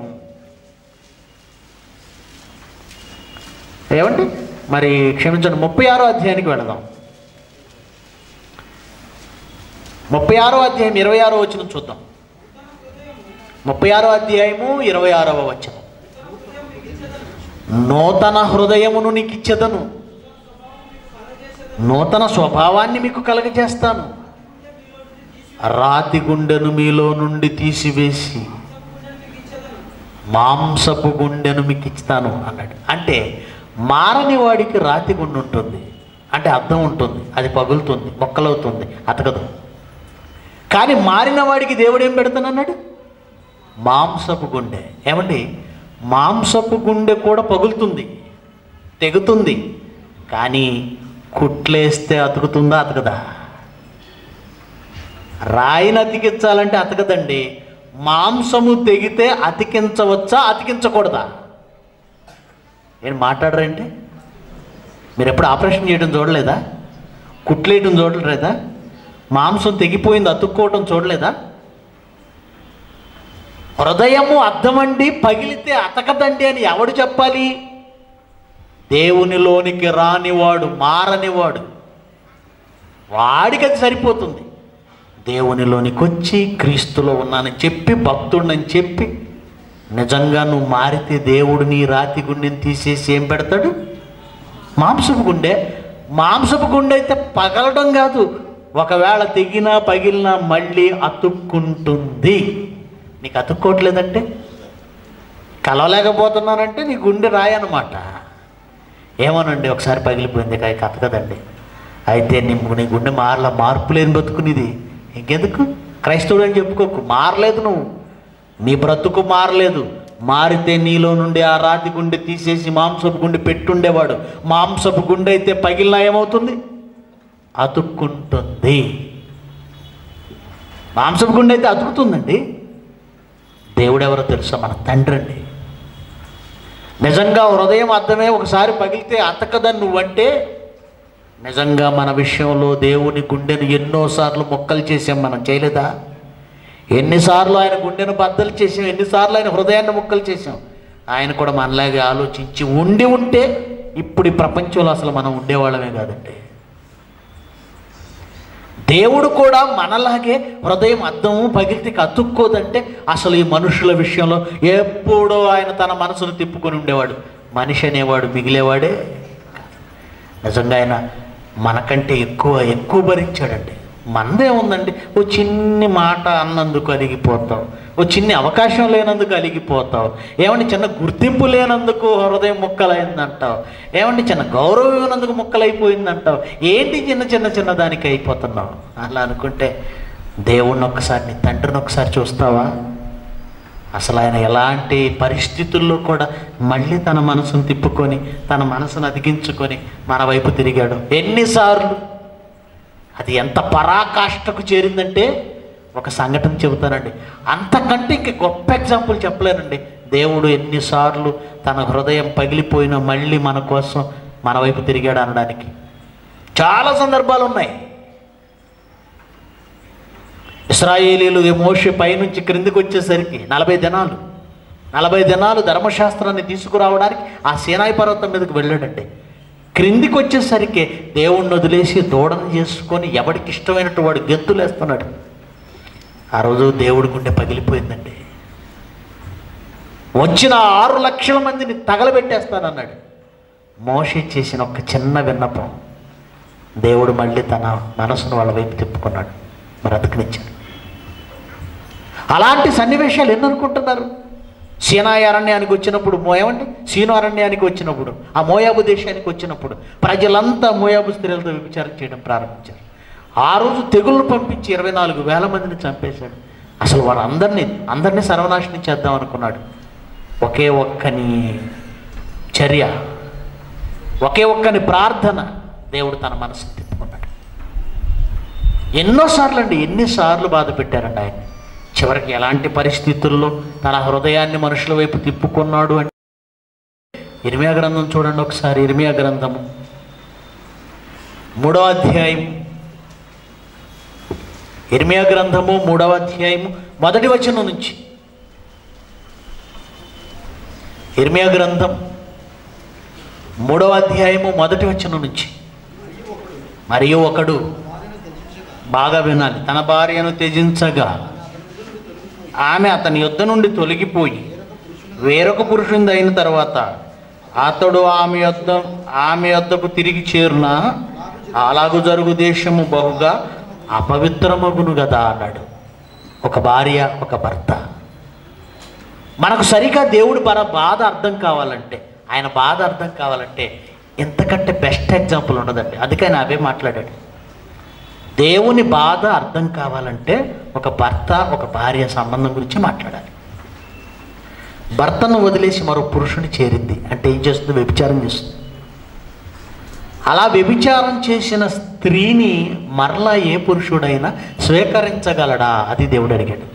ఏమండి మరి క్షమించండి ముప్పై ఆరో అధ్యాయానికి వెళదాం ముప్పై ఆరో అధ్యాయం ఇరవై ఆరో వచనం చూద్దాం ముప్పై ఆరో అధ్యాయము ఇరవై ఆరవ వచనం నూతన హృదయమును నీకు ఇచ్చేదను నూతన స్వభావాన్ని మీకు కలగజేస్తాను రాతి గుండెను మీలో నుండి తీసివేసి మాంసపు గుండెను మీకు ఇస్తాను అన్నాడు అంటే మారని వాడికి రాతి గుండె ఉంటుంది అంటే అర్థం ఉంటుంది అది పగులుతుంది మొక్కలవుతుంది అతకదు కానీ మారిన వాడికి దేవుడు ఏం పెడతానన్నాడు మాంసపు గుండె ఏమండి మాంసపు గుండె కూడా పగులుతుంది తెగుతుంది కానీ కుట్లేస్తే అతుకుతుందా అతకదా రాయిని అతికించాలంటే అతకదండి మాంసము తెగితే అతికించవచ్చా అతికించకూడదా నేను మాట్లాడరంటే మీరు ఎప్పుడు ఆపరేషన్ చేయడం చూడలేదా కుట్లేయడం చూడలేదా మాంసం తెగిపోయింది అతుక్కోవటం చూడలేదా హృదయము అద్దమండి పగిలితే అతకదండి అని ఎవడు చెప్పాలి దేవునిలోనికి రానివాడు మారనివాడు వాడికి అది సరిపోతుంది దేవునిలోనికి వచ్చి క్రీస్తులో ఉన్నానని చెప్పి భక్తుడిని చెప్పి నిజంగా నువ్వు మారితే దేవుడు నీ రాతి గుండెని తీసేసి ఏం పెడతాడు మాంసపు గుండె మాంసపు గుండె అయితే పగలడం కాదు ఒకవేళ తెగినా పగిలినా మళ్ళీ అతుక్కుంటుంది నీకు అతుక్కోవట్లేదంటే కలవలేకపోతున్నానంటే నీ గుండె రాయనమాట ఏమోనండి ఒకసారి పగిలిపోయింది కాయ కథ కదండి అయితే నీ నీ గుండె మారల మార్పు లేని బతుకునిది ఇంకెందుకు క్రైస్తవుడు అని చెప్పుకోకు మారలేదు నువ్వు నీ బ్రతుకు మారలేదు మారితే నీలో నుండి ఆ రాతి గుండె తీసేసి మాంసపు గుండె పెట్టుండేవాడు మాంసపు గుండె అయితే పగిలినా ఏమవుతుంది అతుక్కుంటుంది మాంసపు గుండె అయితే అతుకుతుందండి దేవుడెవరో తెలుసా మన తండ్రి అండి నిజంగా హృదయం అర్థమే ఒకసారి పగిలితే అతకదని నువ్వంటే నిజంగా మన విషయంలో దేవుని గుండెను ఎన్నోసార్లు మొక్కలు చేసాం మనం చేయలేదా ఎన్నిసార్లు ఆయన గుండెను బద్దలు చేసాం ఎన్నిసార్లు ఆయన హృదయాన్ని మొక్కలు చేసాం ఆయన కూడా మనలాగే ఆలోచించి ఉండి ఉంటే ఇప్పుడు ఈ ప్రపంచంలో అసలు మనం ఉండేవాళ్ళమే కాదండి దేవుడు కూడా మనలాగే హృదయం అద్దము పగిలితే అతుక్కోదంటే అసలు ఈ మనుషుల విషయంలో ఎప్పుడో ఆయన తన మనసును తిప్పుకొని ఉండేవాడు మనిషి అనేవాడు మిగిలేవాడే నిజంగా ఆయన మనకంటే ఎక్కువ ఎక్కువ భరించాడండి మనదే ఉందండి ఓ చిన్ని మాట అన్నందుకు అలిగిపోతాం ఓ చిన్ని అవకాశం లేనందుకు అలిగిపోతావు ఏమండి చిన్న గుర్తింపు లేనందుకు హృదయం ముక్కలైందంటావు ఏమండి చిన్న గౌరవం ఇవ్వనందుకు ముక్కలైపోయిందంటావు ఏంటి చిన్న చిన్న చిన్న దానికి అయిపోతున్నావు అలా అనుకుంటే దేవుణ్ణి ఒక్కసారి నీ తండ్రిని ఒకసారి చూస్తావా అసలు ఆయన ఎలాంటి పరిస్థితుల్లో కూడా మళ్ళీ తన మనసును తిప్పుకొని తన మనసును అదిగించుకొని మన వైపు తిరిగాడు ఎన్నిసార్లు అది ఎంత పరాకాష్ఠకు చేరిందంటే ఒక సంఘటన చెబుతానండి అంతకంటే ఇంక గొప్ప ఎగ్జాంపుల్ చెప్పలేనండి దేవుడు ఎన్నిసార్లు తన హృదయం పగిలిపోయినా మళ్ళీ మన కోసం మన వైపు తిరిగాడు అనడానికి చాలా సందర్భాలు ఉన్నాయి ఇస్రాయేలీలు మోషే పైనుంచి క్రిందికి వచ్చేసరికి నలభై దినాలు నలభై దినాలు ధర్మశాస్త్రాన్ని తీసుకురావడానికి ఆ సీనాయి పర్వతం మీదకి వెళ్ళాడండి క్రిందికి వచ్చేసరికి దేవుణ్ణి వదిలేసి దూడను చేసుకొని ఎవడికి ఇష్టమైనట్టు వాడు గెంతులేస్తున్నాడు ఆ రోజు దేవుడి గుండె పగిలిపోయిందండి వచ్చిన ఆరు లక్షల మందిని తగలబెట్టేస్తానన్నాడు మోషే చేసిన ఒక చిన్న విన్నపం దేవుడు మళ్ళీ తన మనసును వాళ్ళ వైపు తిప్పుకున్నాడు బ్రతకనిచ్చాడు అలాంటి సన్నివేశాలు ఎన్ని అనుకుంటున్నారు సీనాయి అరణ్యానికి వచ్చినప్పుడు మోయమండి సీను అరణ్యానికి వచ్చినప్పుడు ఆ మోయాబు దేశానికి వచ్చినప్పుడు ప్రజలంతా మోయాబు స్త్రీలతో విచారం చేయడం ప్రారంభించారు ఆ రోజు తెగుళ్ళు పంపించి ఇరవై నాలుగు వేల మందిని చంపేశాడు అసలు వారందరినీ అందరినీ సర్వనాశనం చేద్దాం అనుకున్నాడు ఒకే ఒక్కని చర్య ఒకే ఒక్కని ప్రార్థన దేవుడు తన మనసుకు తిప్పుకున్నాడు ఎన్నోసార్లు అండి ఎన్నిసార్లు బాధ పెట్టారండి ఆయన చివరికి ఎలాంటి పరిస్థితుల్లో తన హృదయాన్ని మనుషుల వైపు తిప్పుకున్నాడు అంటే ఇర్మియా గ్రంథం చూడండి ఒకసారి ఇర్మియా గ్రంథము మూడవ అధ్యాయం ఇర్మియా గ్రంథము మూడవ అధ్యాయము మొదటి వచనం నుంచి ఇర్మియా గ్రంథం మూడవ అధ్యాయము మొదటి వచనం నుంచి మరియు ఒకడు బాగా వినాలి తన భార్యను త్యజించగా ఆమె అతని యుద్ధ నుండి తొలగిపోయి వేరొక పురుషునిది అయిన తర్వాత అతడు ఆమె యొద్ద ఆమె యొద్దకు తిరిగి చేరున అలాగు జరుగు దేశము బహుగా అపవిత్రమగును కదా అన్నాడు ఒక భార్య ఒక భర్త మనకు సరిగా దేవుడి బర బాధ అర్థం కావాలంటే ఆయన బాధ అర్థం కావాలంటే ఇంతకంటే బెస్ట్ ఎగ్జాంపుల్ ఉండదండి అందుకని అవే మాట్లాడాడు దేవుని బాధ అర్థం కావాలంటే ఒక భర్త ఒక భార్య సంబంధం గురించి మాట్లాడాలి భర్తను వదిలేసి మరో పురుషుని చేరింది అంటే ఏం చేస్తుంది వ్యభిచారం చేస్తుంది అలా వ్యభిచారం చేసిన స్త్రీని మరలా ఏ పురుషుడైనా స్వీకరించగలడా అది దేవుడు అడిగాడు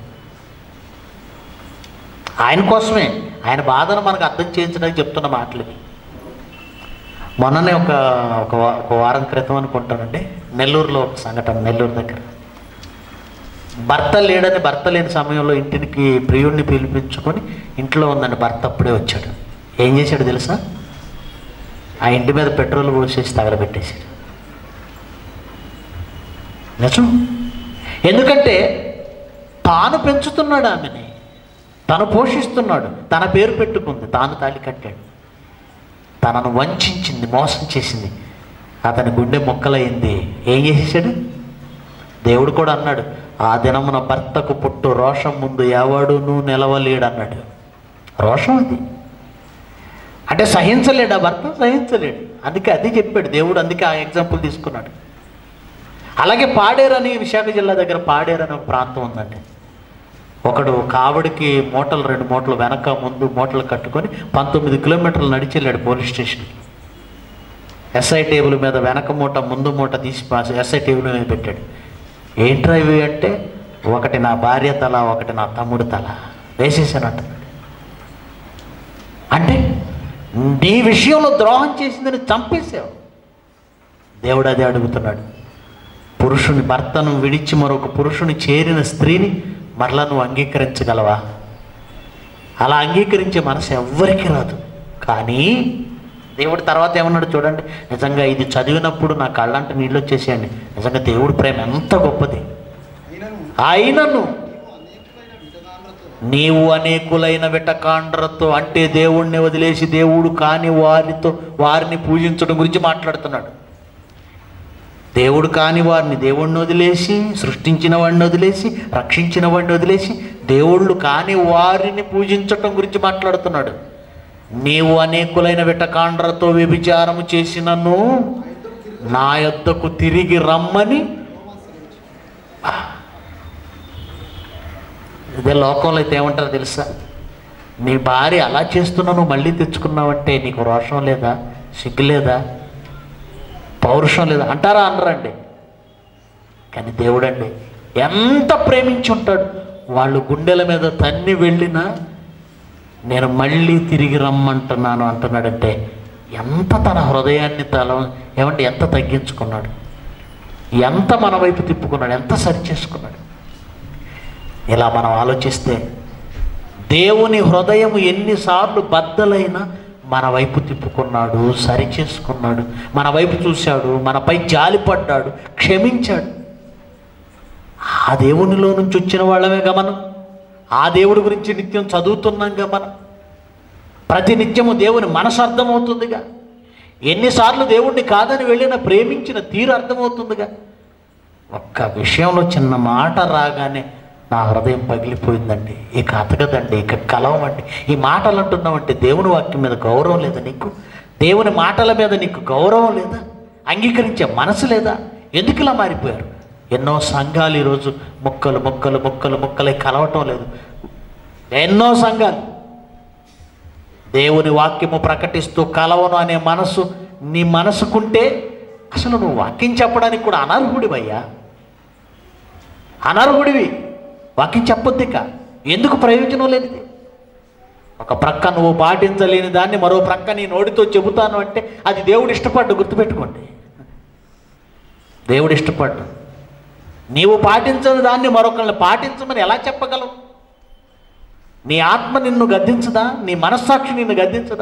ఆయన కోసమే ఆయన బాధను మనకు అర్థం చేయించడానికి చెప్తున్న మాటలు ఇవి. మొన్ననే ఒక ఒక వా- ఒక వారం క్రితం అనుకుంటానండి నెల్లూరులో ఒక సంఘటన నెల్లూరు దగ్గర భర్త లేడని భర్త లేని సమయంలో ఇంటికి ప్రియుడిని పిలిపించుకొని ఇంట్లో ఉందండి భర్త అప్పుడే వచ్చాడు ఏం చేశాడు తెలుసా ఆ ఇంటి మీద పెట్రోల్ పోసేసి తగలబెట్టేశాడు నిజం ఎందుకంటే తాను పెంచుతున్నాడు ఆమెని తను పోషిస్తున్నాడు తన పేరు పెట్టుకుంది తాను తాళి కట్టాడు తనను వంచింది మోసం చేసింది అతని గుండె మొక్కలైంది ఏం చేసేసాడు దేవుడు కూడా అన్నాడు ఆ దినమున భర్తకు పుట్టు రోషం ముందు ఎవడును నిలవలేడు అన్నాడు రోషం అది అంటే సహించలేడు ఆ భర్త సహించలేడు అందుకే అది చెప్పాడు దేవుడు అందుకే ఆ ఎగ్జాంపుల్ తీసుకున్నాడు అలాగే పాడేరని విశాఖ జిల్లా దగ్గర పాడేరని ఒక ప్రాంతం ఉందండి ఒకడు కావడికి మూటలు రెండు మూటలు వెనక ముందు మూటలు కట్టుకొని పంతొమ్మిది కిలోమీటర్లు నడిచి వెళ్ళాడు పోలీస్ స్టేషన్కి ఎస్ఐ టేబుల్ మీద వెనక మూట ముందు మూట తీసి పాస్ ఎస్ఐ టేబుల్ మీద పెట్టాడు ఏంట్రా ఇవి అంటే ఒకటి నా భార్య తల ఒకటి నా తమ్ముడు తల వేసేసాను అంటున్నాడు అంటే నీ విషయంలో ద్రోహం చేసిందని చంపేసావు దేవుడు అదే అడుగుతున్నాడు పురుషుని భర్తను విడిచి మరొక పురుషుని చేరిన స్త్రీని మరలా నువ్వు అంగీకరించగలవా అలా అంగీకరించే మనసు ఎవ్వరికి రాదు కానీ దేవుడు తర్వాత ఏమన్నాడు చూడండి నిజంగా ఇది చదివినప్పుడు నా కళ్ళంటే నీళ్ళు వచ్చేసేయండి నిజంగా దేవుడి ప్రేమ ఎంత గొప్పది అయినను అయినను నీవు అనేకులైన విటకాండ్రతో నీవు అనేకులైన విటకాండ్రతో అంటే దేవుణ్ణి వదిలేసి దేవుడు కాని వారితో వారిని పూజించడం గురించి మాట్లాడుతున్నాడు దేవుడు కాని వారిని దేవుణ్ణి వదిలేసి సృష్టించిన వాడిని వదిలేసి రక్షించిన వాడిని వదిలేసి దేవుళ్ళు కాని వారిని పూజించటం గురించి మాట్లాడుతున్నాడు నీవు అనేకులైన విటకాండ్రతో వ్యభిచారము చేసినను నా యొద్దకు తిరిగి రమ్మని ఇదే లోకంలో అయితే ఏమంటారో తెలుసా నీ భార్య అలా చేస్తున్నా నువ్వు మళ్ళీ తెచ్చుకున్నావంటే నీకు రోషం లేదా సిగ్గు లేదా పౌరుషం లేదా అంటారా అనరండి కానీ దేవుడండి ఎంత ప్రేమించి ఉంటాడు వాళ్ళు గుండెల మీద తన్ని వెళ్ళినా నేను మళ్ళీ తిరిగి రమ్మంటున్నాను అంటున్నాడంటే ఎంత తన హృదయాన్ని తల ఏమంటే ఎంత తగ్గించుకున్నాడు ఎంత మన వైపు తిప్పుకున్నాడు ఎంత సరి చేసుకున్నాడు ఇలా మనం ఆలోచిస్తే దేవుని హృదయం ఎన్నిసార్లు బద్దలైనా మన వైపు తిప్పుకున్నాడు సరి చేసుకున్నాడు మన వైపు చూశాడు మనపై జాలిపడ్డాడు క్షమించాడు ఆ దేవునిలో నుంచి వచ్చిన వాళ్ళమే గమనం ఆ దేవుడి గురించి నిత్యం చదువుతున్నాంగా మనం ప్రతి నిత్యము దేవుని మనసు అర్థమవుతుందిగా ఎన్నిసార్లు దేవుణ్ణి కాదని వెళ్ళిన ప్రేమించిన తీరు అర్థమవుతుందిగా ఒక్క విషయంలో చిన్న మాట రాగానే నా హృదయం పగిలిపోయిందండి ఇక అతగదండి ఇక కలవమండి ఈ మాటలు అంటున్నావంటే దేవుని వాక్యం మీద గౌరవం లేదా నీకు దేవుని మాటల మీద నీకు గౌరవం లేదా అంగీకరించే మనసు లేదా ఎందుకు ఇలా మారిపోయారు ఎన్నో సంఘాలు ఈరోజు ముక్కలు ముక్కలు ముక్కలు ముక్కలై కలవటం లేదు ఎన్నో సంఘాలు దేవుని వాక్యము ప్రకటిస్తూ కలవను అనే మనసు నీ మనసుకుంటే అసలు నువ్వు వాక్యం చెప్పడానికి కూడా అనర్హుడివయ్యా అనర్హుడివి వాక్యం చెప్పొద్దు ఇక ఎందుకు ప్రయోజనం లేనిది ఒక ప్రక్క నువ్వు పాటించలేని దాన్ని మరో ప్రక్క నీ నోటితో చెబుతాను అంటే అది దేవుడు ఇష్టపడ్డు గుర్తుపెట్టుకోండి దేవుడు ఇష్టపడ్డు నీవు పాటించని దాన్ని మరొకరిని పాటించమని ఎలా చెప్పగలవు నీ ఆత్మ నిన్ను గద్దించదా నీ మనస్సాక్షి నిన్ను గద్దించదా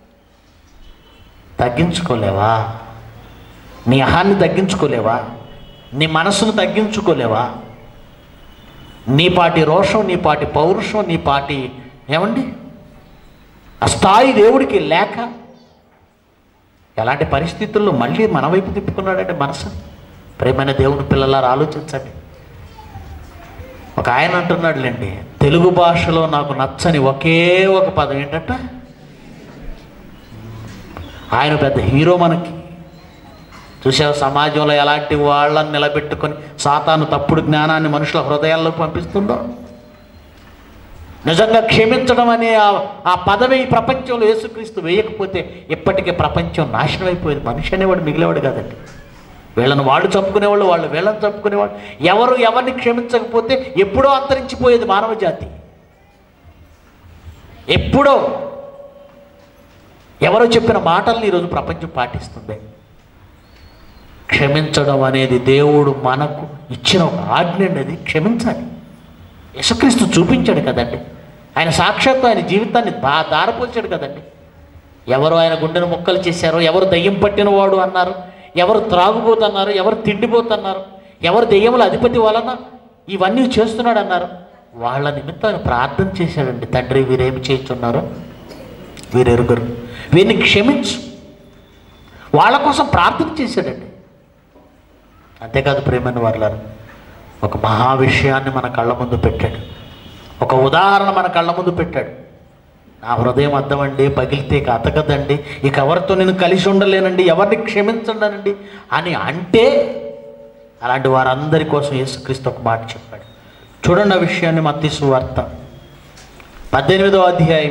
తగ్గించుకోలేవా నీ అహాన్ని తగ్గించుకోలేవా నీ మనసును తగ్గించుకోలేవా నీ పాటి రోషం నీ పాటి పౌరుషం నీ పాటి ఏమండి ఆ స్థాయి దేవుడికి లేక ఎలాంటి పరిస్థితుల్లో మళ్ళీ మన వైపు తిప్పుకున్నాడంటే మనసు ప్రేమైన దేవుని పిల్లలారా ఆలోచించండి ఒక ఆయన అంటున్నాడులేండి తెలుగు భాషలో నాకు నచ్చని ఒకే ఒక పదం ఏంటంట ఆయన పెద్ద హీరో మనకి చూసావు సమాజంలో ఎలాంటి వాళ్ళని నిలబెట్టుకొని సాతాను తప్పుడు జ్ఞానాన్ని మనుషుల హృదయాల్లోకి పంపిస్తుందో నిజంగా క్షమించడం అనే ఆ- ఆ పదవి ఈ ప్రపంచంలో యేసుక్రీస్తు వేయకపోతే ఇప్పటికే ప్రపంచం నాశనం అయిపోయేది మనిషి అనేవాడు మిగిలేవాడు కాదండి వీళ్ళని వాళ్ళు చంపుకునేవాళ్ళు వాళ్ళు వీళ్ళని చంపుకునేవాళ్ళు ఎవరు ఎవరిని క్షమించకపోతే ఎప్పుడో అంతరించిపోయేది మానవ జాతి ఎప్పుడో ఎవరో చెప్పిన మాటల్ని ఈరోజు ప్రపంచం పాటిస్తుంది క్షమించడం అనేది దేవుడు మనకు ఇచ్చిన ఒక ఆజ్ఞ అండి అది క్షమించాలి యేసుక్రీస్తు చూపించాడు కదండి ఆయన సాక్షాత్తు ఆయన జీవితాన్ని దా దారపోల్చాడు కదండి ఎవరు ఆయన గుండెను ముక్కలు చేశారు ఎవరు దయ్యం పట్టినవాడు అన్నారు ఎవరు త్రాగుబోతున్నారు ఎవరు తిండిపోతున్నారు ఎవరు దెయ్యముల అధిపతి వలన ఇవన్నీ చేస్తున్నాడు అన్నారు వాళ్ళ నిమిత్తం ఆయన ప్రార్థన చేశాడండి తండ్రి వీరేమి చేస్తున్నారు వీరెరుగరు వీరిని క్షమించు వాళ్ళ కోసం ప్రార్థన చేశాడండి అంతేకాదు ప్రేమని వాళ్ళారు ఒక మహా విషయాన్ని మన కళ్ళ ముందు పెట్టాడు ఒక ఉదాహరణ మన కళ్ళ ముందు పెట్టాడు నా హృదయం అద్దమండి పగిలితే ఇక అతకదండి ఇక ఎవరితో నేను కలిసి ఉండలేనండి ఎవరిని క్షమించండి అని అంటే అలాంటి వారందరి కోసం యేసుక్రీస్తు ఒక మాట చెప్పాడు చూడండి ఆ విషయాన్ని మత్తీసు వార్త పద్దెనిమిదవ అధ్యాయం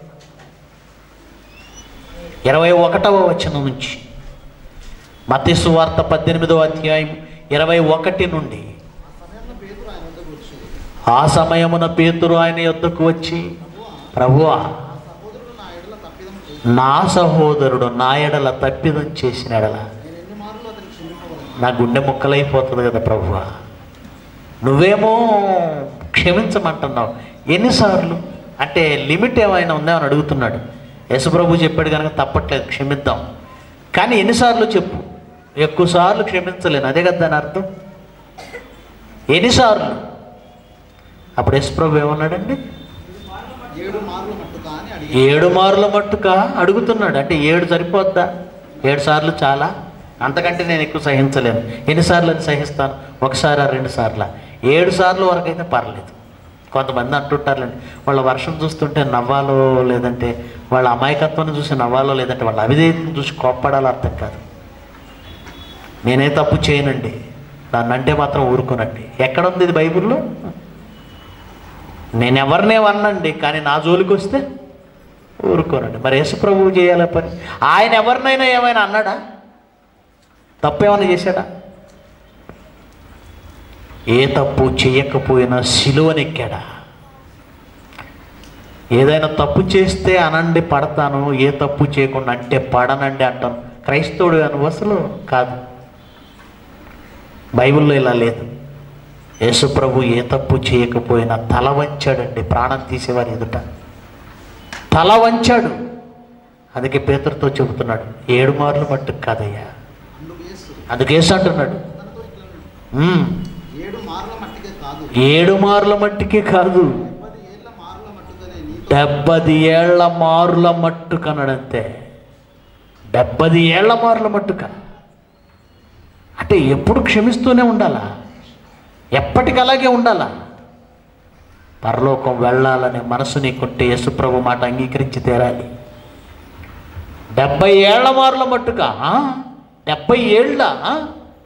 ఇరవై ఒకటవ వచనం నుంచి మత్తీసు వార్త పద్దెనిమిదవ అధ్యాయం ఇరవై ఒకటి నుండి సమయంలో పేతురు ఆయన వద్దకు వచ్చి ఆ సమయమున పేతురు ఆయన యొద్దకు వచ్చి ప్రభువా సహోదరుడు నా ఎడల తప్పిదం చేసి నా సహోదరుడు నా ఎడల తప్పిదం చేసిన ఎడల నేను ఎన్ని మార్లు అతని క్షమింపవలను నా గుండె ముక్కలైపోతుంది కదా ప్రభువా నువ్వేమో క్షమించమంటున్నావు ఎన్నిసార్లు అంటే లిమిట్ ఏమైనా ఉందా అని అడుగుతున్నాడు యశుప్రభు చెప్పాడు కనుక తప్పట్లేదు క్షమిద్దాం కానీ ఎన్నిసార్లు చెప్పు ఎక్కువ సార్లు క్షమించలేను అదే కదా దాని అర్థం ఎన్నిసార్లు అప్పుడు యశుప్రభు ఏమన్నాడండి ఏడు మార్లు మట్టుగా అని అడిగి ఏడు మార్ల మట్టుగా అడుగుతున్నాడు అంటే ఏడు సరిపోద్దా ఏడు సార్లు చాలా అంతకంటే నేను ఎక్కువ సహించలేను ఎన్నిసార్లు అది సహిస్తాను ఒకసారి రెండు సార్లు ఏడు సార్లు వరకు అయితే పర్లేదు కొంతమంది అంటుంటారులేండి వాళ్ళ వర్షం చూస్తుంటే నవ్వాలో లేదంటే వాళ్ళ అమాయకత్వాన్ని చూసి నవ్వాలో లేదంటే వాళ్ళ అవిధేయతను చూసి కోప్పడాలో అర్థం కాదు నేనే తప్పు చేయనండి దాన్ని అంటే మాత్రం ఊరుకోనండి ఎక్కడ ఉంది ఇది బైబిల్లో నేను ఎవరినే అన్నండి కానీ నా జోలికి వస్తే ఊరుకోనండి మరి యేసు ప్రభువు చేయాల పని ఆయన ఎవరినైనా ఏమైనా అన్నాడా తప్పేమైనా చేశాడా ఏ తప్పు చేయకపోయినా సిలువనెక్కాడా ఏదైనా తప్పు చేస్తే అనండి పడతాను ఏ తప్పు చేయకుండా అంటే పడనండి అంటాను క్రైస్తవుడు అని అసలు కాదు బైబిల్లో ఇలా లేదు యేసు ప్రభు ఏ తప్పు చేయకపోయినా తల వంచాడండి ప్రాణం తీసేవారి ఎదుట తల వంచాడు అందుకే పేతురుతో చెబుతున్నాడు ఏడు మార్లు మట్టుకు కాదయ్యా అందుకు యేసు అందుకేసి అంటున్నాడు అతనితో ఇట్లా అన్నాడు, "ఉమ్, ఏడు మార్ల మట్టికే కాదు ఏడు మార్ల మట్టికే కాదు పది ఏళ్ల మార్ల మట్టుగానే నీతో డెబ్బది ఏళ్ల మారుల మట్టుకన్నాడంతే డెబ్బది ఏళ్ల మారుల మట్టుక అంటే ఎప్పుడు క్షమిస్తూనే ఉండాలా ఎప్పటికి అలాగే ఉండాలా పరలోకం వెళ్ళాలనే మనసు నీకుంటే యేసుప్రభు మాట అంగీకరించి తీరాలి డెబ్బై ఏళ్ల మారుల మట్టుక ఆ? డెబ్బై ఏళ్ళ ఆ?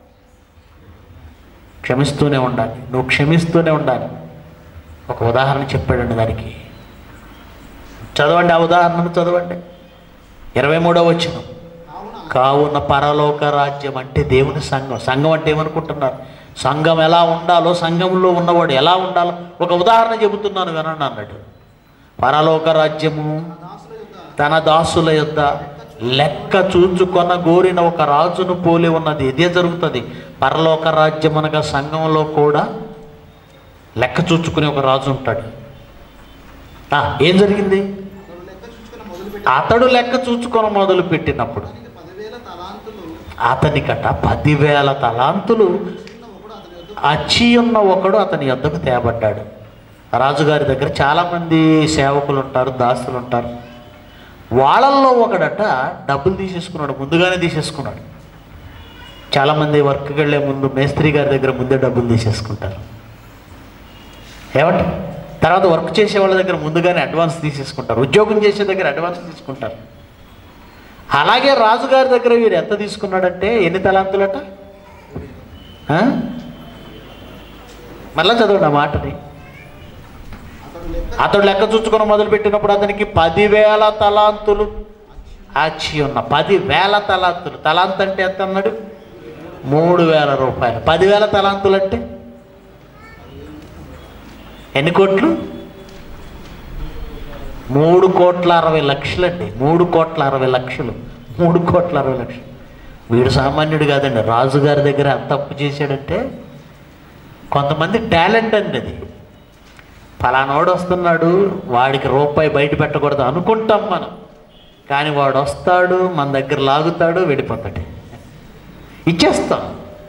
క్షమిస్తూనే ఉండాలి నువ్వు క్షమిస్తూనే ఉండాలి ఒక ఉదాహరణ చెప్పాడండి దానికి చదవండి ఆ ఉదాహరణను చదవండి ఇరవై మూడవ వచ్చిన కావున కావున పరలోక రాజ్యం అంటే దేవుని సంఘం సంఘం అంటే ఏమనుకుంటున్నారు సంఘం ఎలా ఉండాలో సంఘంలో ఉన్నవాడు ఎలా ఉండాలో ఒక ఉదాహరణ చెబుతున్నాను వినండి అన్నాడు పరలోక రాజ్యము దాసుల యొక్క తన దాసుల యొద్ద లెక్క చూచుకొన గోరిన ఒక రాజును పోలి ఉన్నది ఇదే జరుగుతుంది పరలోక రాజ్యం అనగా సంఘంలో కూడా లెక్క చూచుకునే ఒక రాజు ఉంటాడు ఆ, ఏం జరిగింది అతడు లెక్క చూసుకుని మొదలుపెట్టి అతడు లెక్క చూచుకొని మొదలు పెట్టినప్పుడు అతనికి పదివేల తలాంతులు అతనికట పదివేల తలాంతులు చిన్న ఒకడు అతని వద్ద అచ్చి ఉన్న ఒకడు అతని యొద్దకు తేబడ్డాడు రాజుగారి దగ్గర చాలామంది సేవకులు ఉంటారు దాసులు ఉంటారు వాళ్ళల్లో ఒకడట డబ్బులు తీసేసుకున్నాడు ముందుగానే తీసేసుకున్నాడు చాలామంది వర్క్కి వెళ్ళే ముందు మేస్త్రి గారి దగ్గర ముందే డబ్బులు తీసేసుకుంటారు ఏమంటే తర్వాత వర్క్ చేసే వాళ్ళ దగ్గర ముందుగానే అడ్వాన్స్ తీసేసుకుంటారు ఉద్యోగం చేసే దగ్గర అడ్వాన్స్ తీసుకుంటారు అలాగే రాజుగారి దగ్గర వీడు ఎంత తీసుకున్నాడంటే ఎన్ని తలాంతులట ఆ? మళ్ళా చదవండి ఆ మాటని అతడు లెక్క అతడు లెక్క చూసుకొని మొదలుపెట్టినప్పుడు అతనికి పదివేల తలాంతులు ఆచి ఉన్న పదివేల తలాంతులు తలాంత్ అంటే ఎంత అన్నాడు మూడు వేల రూపాయలు పదివేల తలాంతులు అంటే ఎన్ని కోట్లు మూడు కోట్ల అరవై లక్షలండి మూడు కోట్ల అరవై లక్షలు మూడు కోట్ల అరవై లక్షలు వీడు సామాన్యుడు కాదండి రాజుగారి దగ్గర అంత అప్పు చేశాడంటే కొంతమంది టాలెంట్ అండి అది ఫలానోడు వస్తున్నాడు వాడికి రూపాయి బయట పెట్టకూడదు అనుకుంటాం మనం కానీ వాడు వస్తాడు మన దగ్గర లాగుతాడు వెళ్ళిపోతాడు ఇచ్చేస్తాం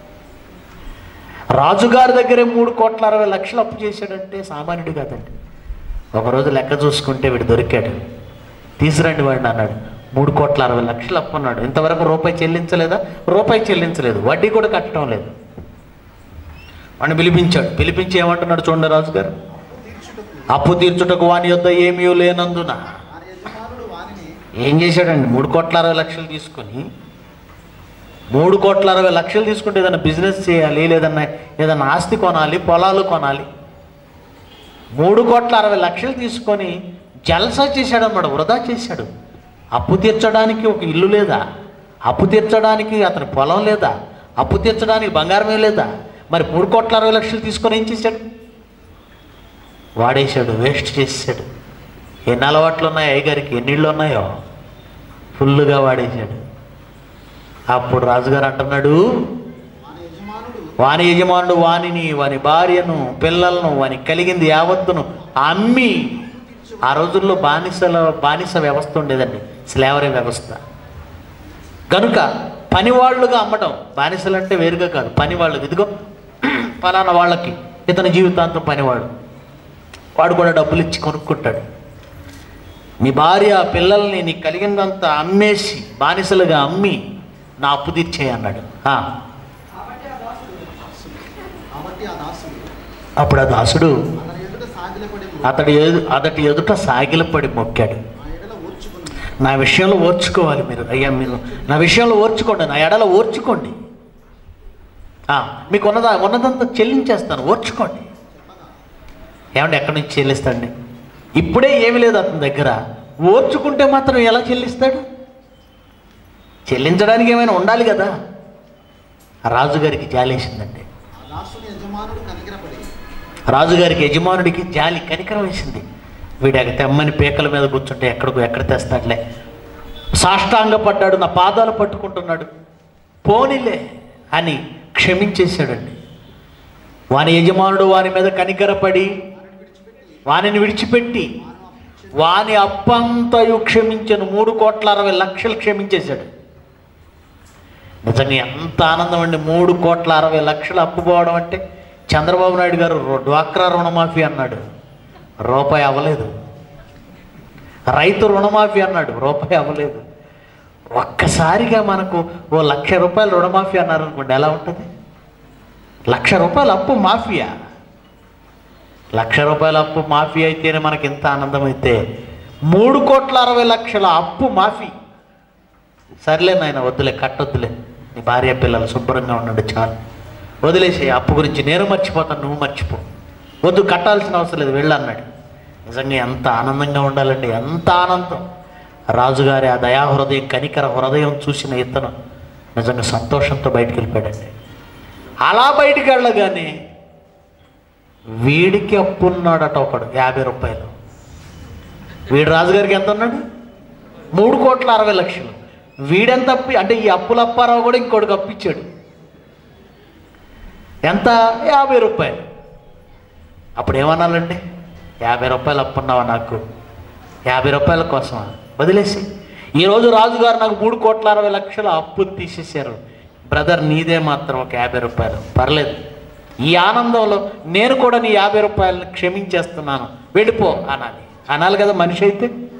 రాజుగారి దగ్గరే మూడు కోట్ల అరవై లక్షలు అప్పు చేశాడంటే సామాన్యుడు కాదండి ఒకరోజు లెక్క చూసుకుంటే వీడు దొరికాడు తీసురండి వాడిని అన్నాడు మూడు కోట్ల అరవై లక్షలు అప్పు అన్నాడు ఇంతవరకు రూపాయి చెల్లించలేదా రూపాయి చెల్లించలేదు వడ్డీ కూడా కట్టడం లేదు వాడిని పిలిపించాడు పిలిపించి ఏమంటున్నాడు చూడండి రాజుగారు తీర్చుటకు అప్పు తీర్చుటకు వాని యొద్ద ఏమీ లేనందున ఆయన యజమానుడు వానిని ఏం చేశాడండి మూడు కోట్ల అరవై లక్షలు తీసుకొని మూడు కోట్ల అరవై లక్షలు తీసుకుంటే ఏదైనా బిజినెస్ చేయాలి లేదన్నా ఏదైనా ఆస్తి కొనాలి పొలాలు కొనాలి మూడు కోట్ల అరవై లక్షలు తీసుకొని జల్సా చేశాడు అన్నమాట వృధా చేశాడు అప్పు తీర్చడానికి ఒక ఇల్లు లేదా అప్పు తీర్చడానికి అతని పొలం లేదా అప్పు తీర్చడానికి బంగారమే లేదా మరి మూడు కోట్ల అరవై లక్షలు తీసుకొని ఏం చేశాడు వాడేశాడు వేస్ట్ చేసాడు ఎన్ని అలవాట్లు ఉన్నాయి అయ్యగారికి ఎన్ని ఇళ్ళు ఉన్నాయో ఫుల్గా వాడేశాడు అప్పుడు రాజుగారు అంటున్నాడు వాని యజమానుడు వాని యజమానుడు వానిని వాని భార్యను పిల్లలను వాని కలిగింది యావత్తును అమ్మి ఆ రోజుల్లో బానిసల బానిస వ్యవస్థ ఉండేదండి స్లేవరీ వ్యవస్థ గనుక పనివాళ్ళుగా అమ్మటం బానిసలు అంటే వేరుగా కాదు పనివాళ్ళకి ఇదిగో ఫలానా వాళ్ళకి ఇతని జీవితాంతం పనివాడు వాడు కూడా డబ్బులు ఇచ్చి కొనుక్కుంటాడు నీ భార్య పిల్లల్ని నీకు కలిగిందంతా అమ్మేసి బానిసలుగా అమ్మి నా అప్పు తీర్చేయి అన్నాడు ఆ. కాబట్టి ఆ దాసుడు అప్పుడు ఆ దాసుడు అతని ఎదుట సాగిలపడి అతడి ఎదు అతడి ఎదుట సాగిలపడి మొక్కాడు ఆ ఎడల ఓర్చుకుని నా విషయంలో ఓర్చుకోవాలి మీరు అయ్యా మీరు నా విషయంలో ఓర్చుకోండి నా ఎడల ఓర్చుకోండి ఆ, మీకు ఉన్నదా ఉన్నదంతా చెల్లించేస్తాను ఓర్చుకోండి ఏమంటే ఎక్కడి నుంచి చెల్లిస్తాడండి ఇప్పుడే ఏమీ లేదు అతని దగ్గర ఓర్చుకుంటే మాత్రం ఎలా చెల్లిస్తాడు చెల్లించడానికి ఏమైనా ఉండాలి కదా రాజుగారికి జాలేసిందండి ఆ దాసుని యజమానుడు కనికరపడి రాజుగారికి యజమానుడికి జాలి కనికరం వేసింది వీడాక తెమ్మని పీకల మీద కూర్చుంటే ఎక్కడికో ఎక్కడ తెస్తాడులే సాష్టాంగపడ్డాడు నా పాదాలు పట్టుకుంటున్నాడు పోనీలే అని క్షమించేశాడండి వాని యజమానుడు వాని మీద కనికరపడి వానిని విడిచిపెట్టి వాని అప్పంతయు క్షమించను మూడు కోట్ల అరవై లక్షలు క్షమించేశాడు నిజంగా ఎంత ఆనందం అండి మూడు కోట్ల అరవై లక్షలు అప్పు పోవడం అంటే చంద్రబాబు నాయుడు గారు రో- డ్వాక్రా రుణమాఫీ అన్నాడు రూపాయి అవ్వలేదు రైతు రుణమాఫీ అన్నాడు రూపాయి అవ్వలేదు ఒక్కసారిగా మనకు ఓ లక్ష రూపాయలు రుణమాఫీ అన్నారు అనుకోండి ఎలా ఉంటుంది లక్ష రూపాయలు అప్పు మాఫియా లక్ష రూపాయల అప్పు మాఫీ అయితేనే మనకి ఎంత ఆనందం అయితే మూడు కోట్ల అరవై లక్షల అప్పు మాఫీ సర్లే నాయన వద్దులే కట్టొద్దులే నీ భార్య పిల్లలు శుభ్రంగా ఉండండి చాలు వదిలేసి అప్పు గురించి నేను మర్చిపోతాను నువ్వు మర్చిపో వద్దు కట్టాల్సిన అవసరం లేదు వెళ్ళు అన్నాడు నిజంగా ఎంత ఆనందంగా ఉండాలండి ఎంత ఆనందం రాజుగారి ఆ దయా హృదయం కనికర హృదయం చూసిన ఇతను నిజంగా సంతోషంతో బయటికి వెళ్ళిపోయాడండి అలా బయటికి వెళ్ళగానే వీడికి అప్పు ఉన్నాడట ఒకడు యాభై రూపాయలు వీడు రాజుగారికి ఎంత ఉన్నాడు మూడు కోట్ల అరవై లక్షలు వీడెంత అప్పి అంటే ఈ అప్పుల అప్పారావు కూడా ఇంకోటికి అప్పిచ్చాడు ఎంత యాభై రూపాయలు అప్పుడు ఏమనాలండి యాభై రూపాయలు అప్పున్నావా నాకు యాభై రూపాయల కోసమా వదిలేసి ఈరోజు రాజుగారు నాకు మూడు కోట్ల అరవై లక్షల అప్పు తీసేశారు బ్రదర్ నీదే మాత్రం ఒక యాభై రూపాయలు పర్లేదు ఈ ఆనందంలో నేను కూడా నీ యాభై రూపాయలను క్షమించేస్తున్నాను వెళ్ళిపో అనాలి అనాలి కదా మనిషి అయితే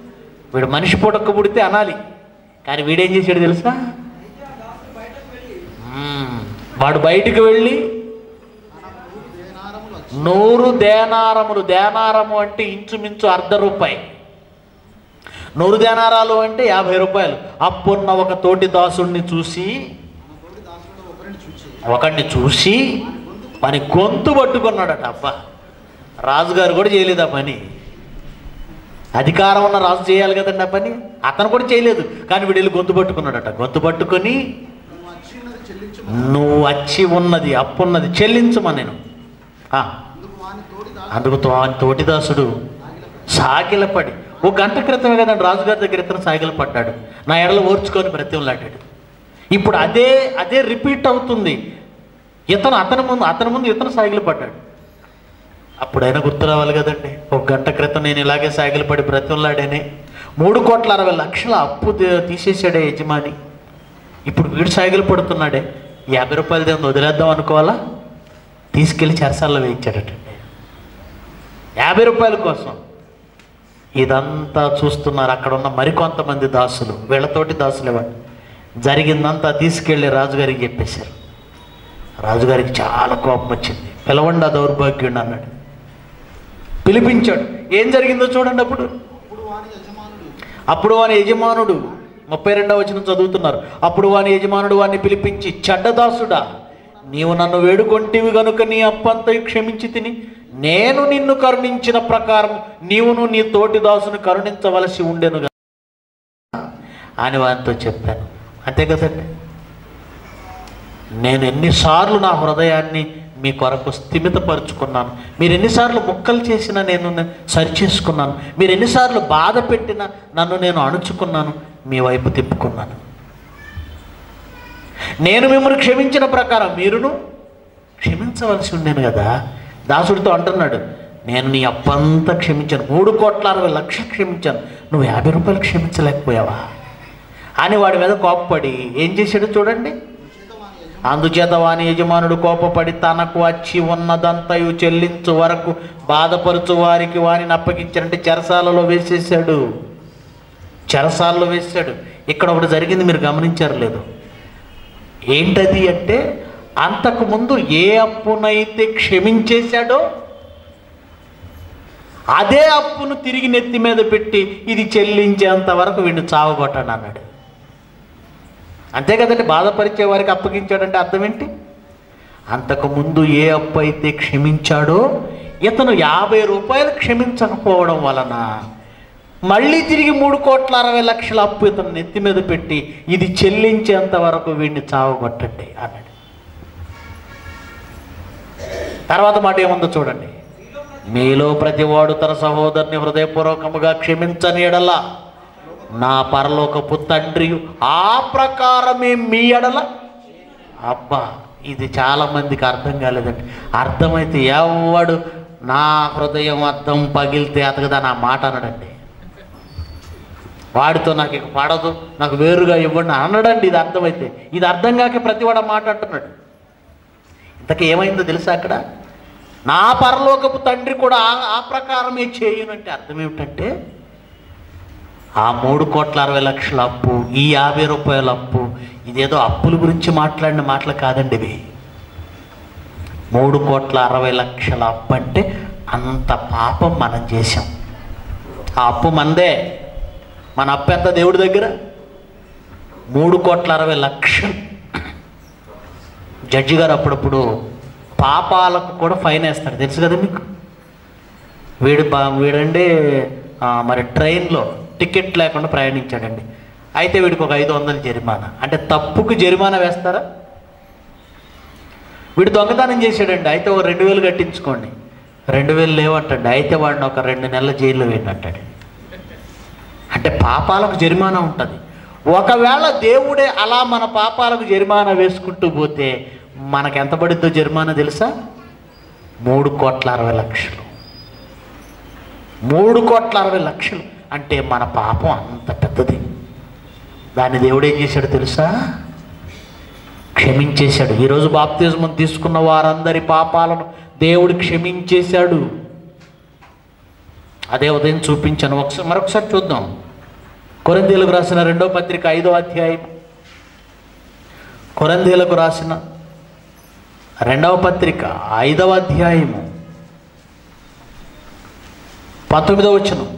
వీడు మనిషి పుడక పుడితే అనాలి కానీ వీడేం చేశాడు తెలుసా అయితే ఆ దాసుడు బయటకు వెళ్ళి మ్మ్. వాడు బయటికి వెళ్ళి దేనారములు వచ్చి నూరు దేనారములు దేనారము అంటే ఇంచుమించు అర్ధ రూపాయి నూరు దేనారాలు అంటే యాభై రూపాయలు అప్పున్న ఒక తోటి దాసుడిని చూసి మన తోటి దాసులలో ఒకరిని చూచి ఒకడిని చూసి పని గొంతు పట్టుకున్నాడట అబ్బా రాజుగారు కూడా చేయలేదు ఆ పని అధికారం ఉన్న రాజు చేయాలి కదండి ఆ పని అతను కూడా చేయలేదు కానీ వీడు వెళ్ళి గొంతు పట్టుకున్నాడట గొంతు పట్టుకొని నువ్వు వచ్చినది చెల్లించు నువ్వు వచ్చి ఉన్నది అప్పున్నది చెల్లించమా నేను ఆ, అందుకు వాని తోటి దాసు అందుకు తో- తోటిదాసుడు సాగిలపడి ఓ గంట క్రితమే కదండి రాజుగారి దగ్గర ఇతను సాగిలపడ్డాడు నా ఎడలు ఓర్చుకొని బ్రతిమలాడాడు ఇప్పుడు అదే అదే రిపీట్ అవుతుంది ఇతను అతని ముందు అతని ముందు ఇతను సాగిలపడ్డాడు అప్పుడైనా గుర్తు రావాలి కదండి ఒక గంట క్రితం నేను ఇలాగే సాగిలపడి బ్రతిమలాడానే మూడు కోట్ల అరవై లక్షల అప్పు తే- తీసేశాడే యజమాని ఇప్పుడు వీడు సాగిలు పడుతున్నాడే యాభై రూపాయలు దేని వదిలేద్దాం అనుకోవాలా తీసుకెళ్ళి చెరసాల్లో వేయించాడటండి యాభై రూపాయల కోసం ఇదంతా చూస్తున్నారు అక్కడ ఉన్న మరికొంతమంది దాసులు వీళ్ళతోటి దాసులు ఇవ్వండి జరిగిందంతా తీసుకెళ్ళి రాజుగారికి చెప్పేశారు రాజుగారికి చాలా కోపం వచ్చింది పిలవండి ఆ దౌర్భాగ్యుడు అన్నాడు పిలిపించాడు ఏం జరిగిందో చూడండి అప్పుడు అప్పుడు వాని యజమానుడు అప్పుడు వాని యజమానుడు ముప్పై రెండవ వచనం చదువుతున్నారు అప్పుడు వాని యజమానుడు వాడిని పిలిపించి చెడ్డదాసుడా నీవు నన్ను వేడుకొంటివి గనుక నీ అప్పంతయు క్షమించి తిని నేను నిన్ను కరుణించిన ప్రకారం నీవును నీ తోటి దాసును కరుణించవలసి ఉండెను గదా అని వానితో చెప్పాను అంతే కదండి నేను ఎన్నిసార్లు నా హృదయాన్ని మీ కొరకు స్థిమితపరుచుకున్నాను మీరు ఎన్నిసార్లు ముక్కలు చేసినా నేను నే- సరిచేసుకున్నాను మీరు ఎన్నిసార్లు బాధ పెట్టినా నన్ను నేను అణుచుకున్నాను మీ వైపు తిప్పుకున్నాను నేను మిమ్మల్ని క్షమించిన ప్రకారం మీరును క్షమించవలసి ఉండేను కదా దాసుడితో అంటున్నాడు నేను నీ అప్పంతా క్షమించాను మూడు కోట్ల అరవై లక్షలు క్షమించాను నువ్వు యాభై రూపాయలు క్షమించలేకపోయావా అని వాడి మీద కోపపడి ఏం చేశాడో చూడండి చేత వాని యజమానుడు అందుచేత వాని యజమానుడు కోపపడి తనకు వచ్చి ఉన్నదంతయు చెల్లించు వరకు బాధపరుచు వారికి వానిని అప్పగించారంటే చెరసాలలో వేసేసాడు చెరసాలలో వేసాడు ఇక్కడ ఒకటి జరిగింది మీరు గమనించారు లేదు ఏంటది అంటే అంతకుముందు ఏ అప్పునైతే క్షమించేశాడో అదే అప్పును తిరిగి నెత్తి మీద పెట్టి ఇది చెల్లించేంత వరకు వీడిని చావగొట్టండి అన్నాడు అంతే కదండి బాధపరిచే వారికి అప్పగించాడంటే అర్థం ఏంటి అంతకుముందు ఏ అప్పు అయితే క్షమించాడో ఇతను యాభై రూపాయలు క్షమించకపోవడం వలన మళ్ళీ తిరిగి మూడు కోట్ల అరవై లక్షల అప్పు ఇతను నెత్తి మీద పెట్టి ఇది చెల్లించేంత వరకు వీడిని చావగొట్టండి అన్నాడు తర్వాత మాట ఏముందో చూడండి మీలో ప్రతివాడు తన సహోదరుని హృదయపూర్వకముగా క్షమించని ఎడల నా పరలోకపు తండ్రి ఆ ప్రకారమే మీ ఎడల అబ్బా ఇది చాలా మందికి అర్థం కాలేదండి అర్థమైతే ఎవడు నా హృదయం అర్థం పగిలితే అతగదా నా మాట అనడండి వాడితో నాకు ఇక పడదు నాకు వేరుగా ఇవ్వండి అనడండి ఇది అర్థమైతే ఇది అర్థం కాక ప్రతివాడు ఆ మాట అంటున్నాడు ఇంతకీ ఏమైందో తెలుసా అక్కడ నా పరలోకపు తండ్రి కూడా ఆ- ఆ ప్రకారమే చేయునంటే అర్థం ఏమిటంటే ఆ మూడు కోట్ల అరవై లక్షల అప్పు ఈ యాభై రూపాయల అప్పు ఇదేదో అప్పుల గురించి మాట్లాడిన మాటలు కాదండి ఇవి మూడు కోట్ల అరవై లక్షల అప్పు అంటే అంత పాపం మనం చేశాం ఆ అప్పు మందే మన అప్పు ఎంత దేవుడి దగ్గర మూడు కోట్ల అరవై లక్షలు జడ్జి గారు అప్పుడప్పుడు పాపాలకు కూడా ఫైన్ వేస్తాడు తెలుసు కదా మీకు వీడు పా- వీడండి ఆ, మరి ట్రైన్లో టికెట్ లేకుండా ప్రయాణించాడండి అయితే వీడికి ఒక ఐదు వందలు జరిమానా అంటే తప్పుకు జరిమానా వేస్తారా వీడు దొంగతనం చేశాడండి అయితే ఒక రెండు వేలు కట్టించుకోండి రెండు వేలు లేవట్టండి అయితే వాడిని ఒక రెండు నెలల జైల్లో వేయనట్టాడు అంటే పాపాలకు జరిమానా ఉంటుంది ఒకవేళ దేవుడే అలా మన పాపాలకు జరిమానా వేసుకుంటూ పోతే మనకు ఎంత పడుద్దో జరిమానా తెలుసా మూడు కోట్ల అరవై లక్షలు మూడు కోట్ల అరవై లక్షలు అంటే మన పాపం అంత పెద్దది దాన్ని దేవుడు ఏం చేశాడు తెలుసా క్షమించేశాడు ఈరోజు బాప్తిజమం తీసుకున్న వారందరి పాపాలను దేవుడు క్షమించేశాడు అదే ఉదయం చూపించాను ఒకసారి మరొకసారి చూద్దాం కొరందీలకు రాసిన రెండో పత్రిక ఐదో అధ్యాయం కొరందీలకు రాసిన రెండవ పత్రిక ఐదవ అధ్యాయము పంతొమ్మిదవ వచనం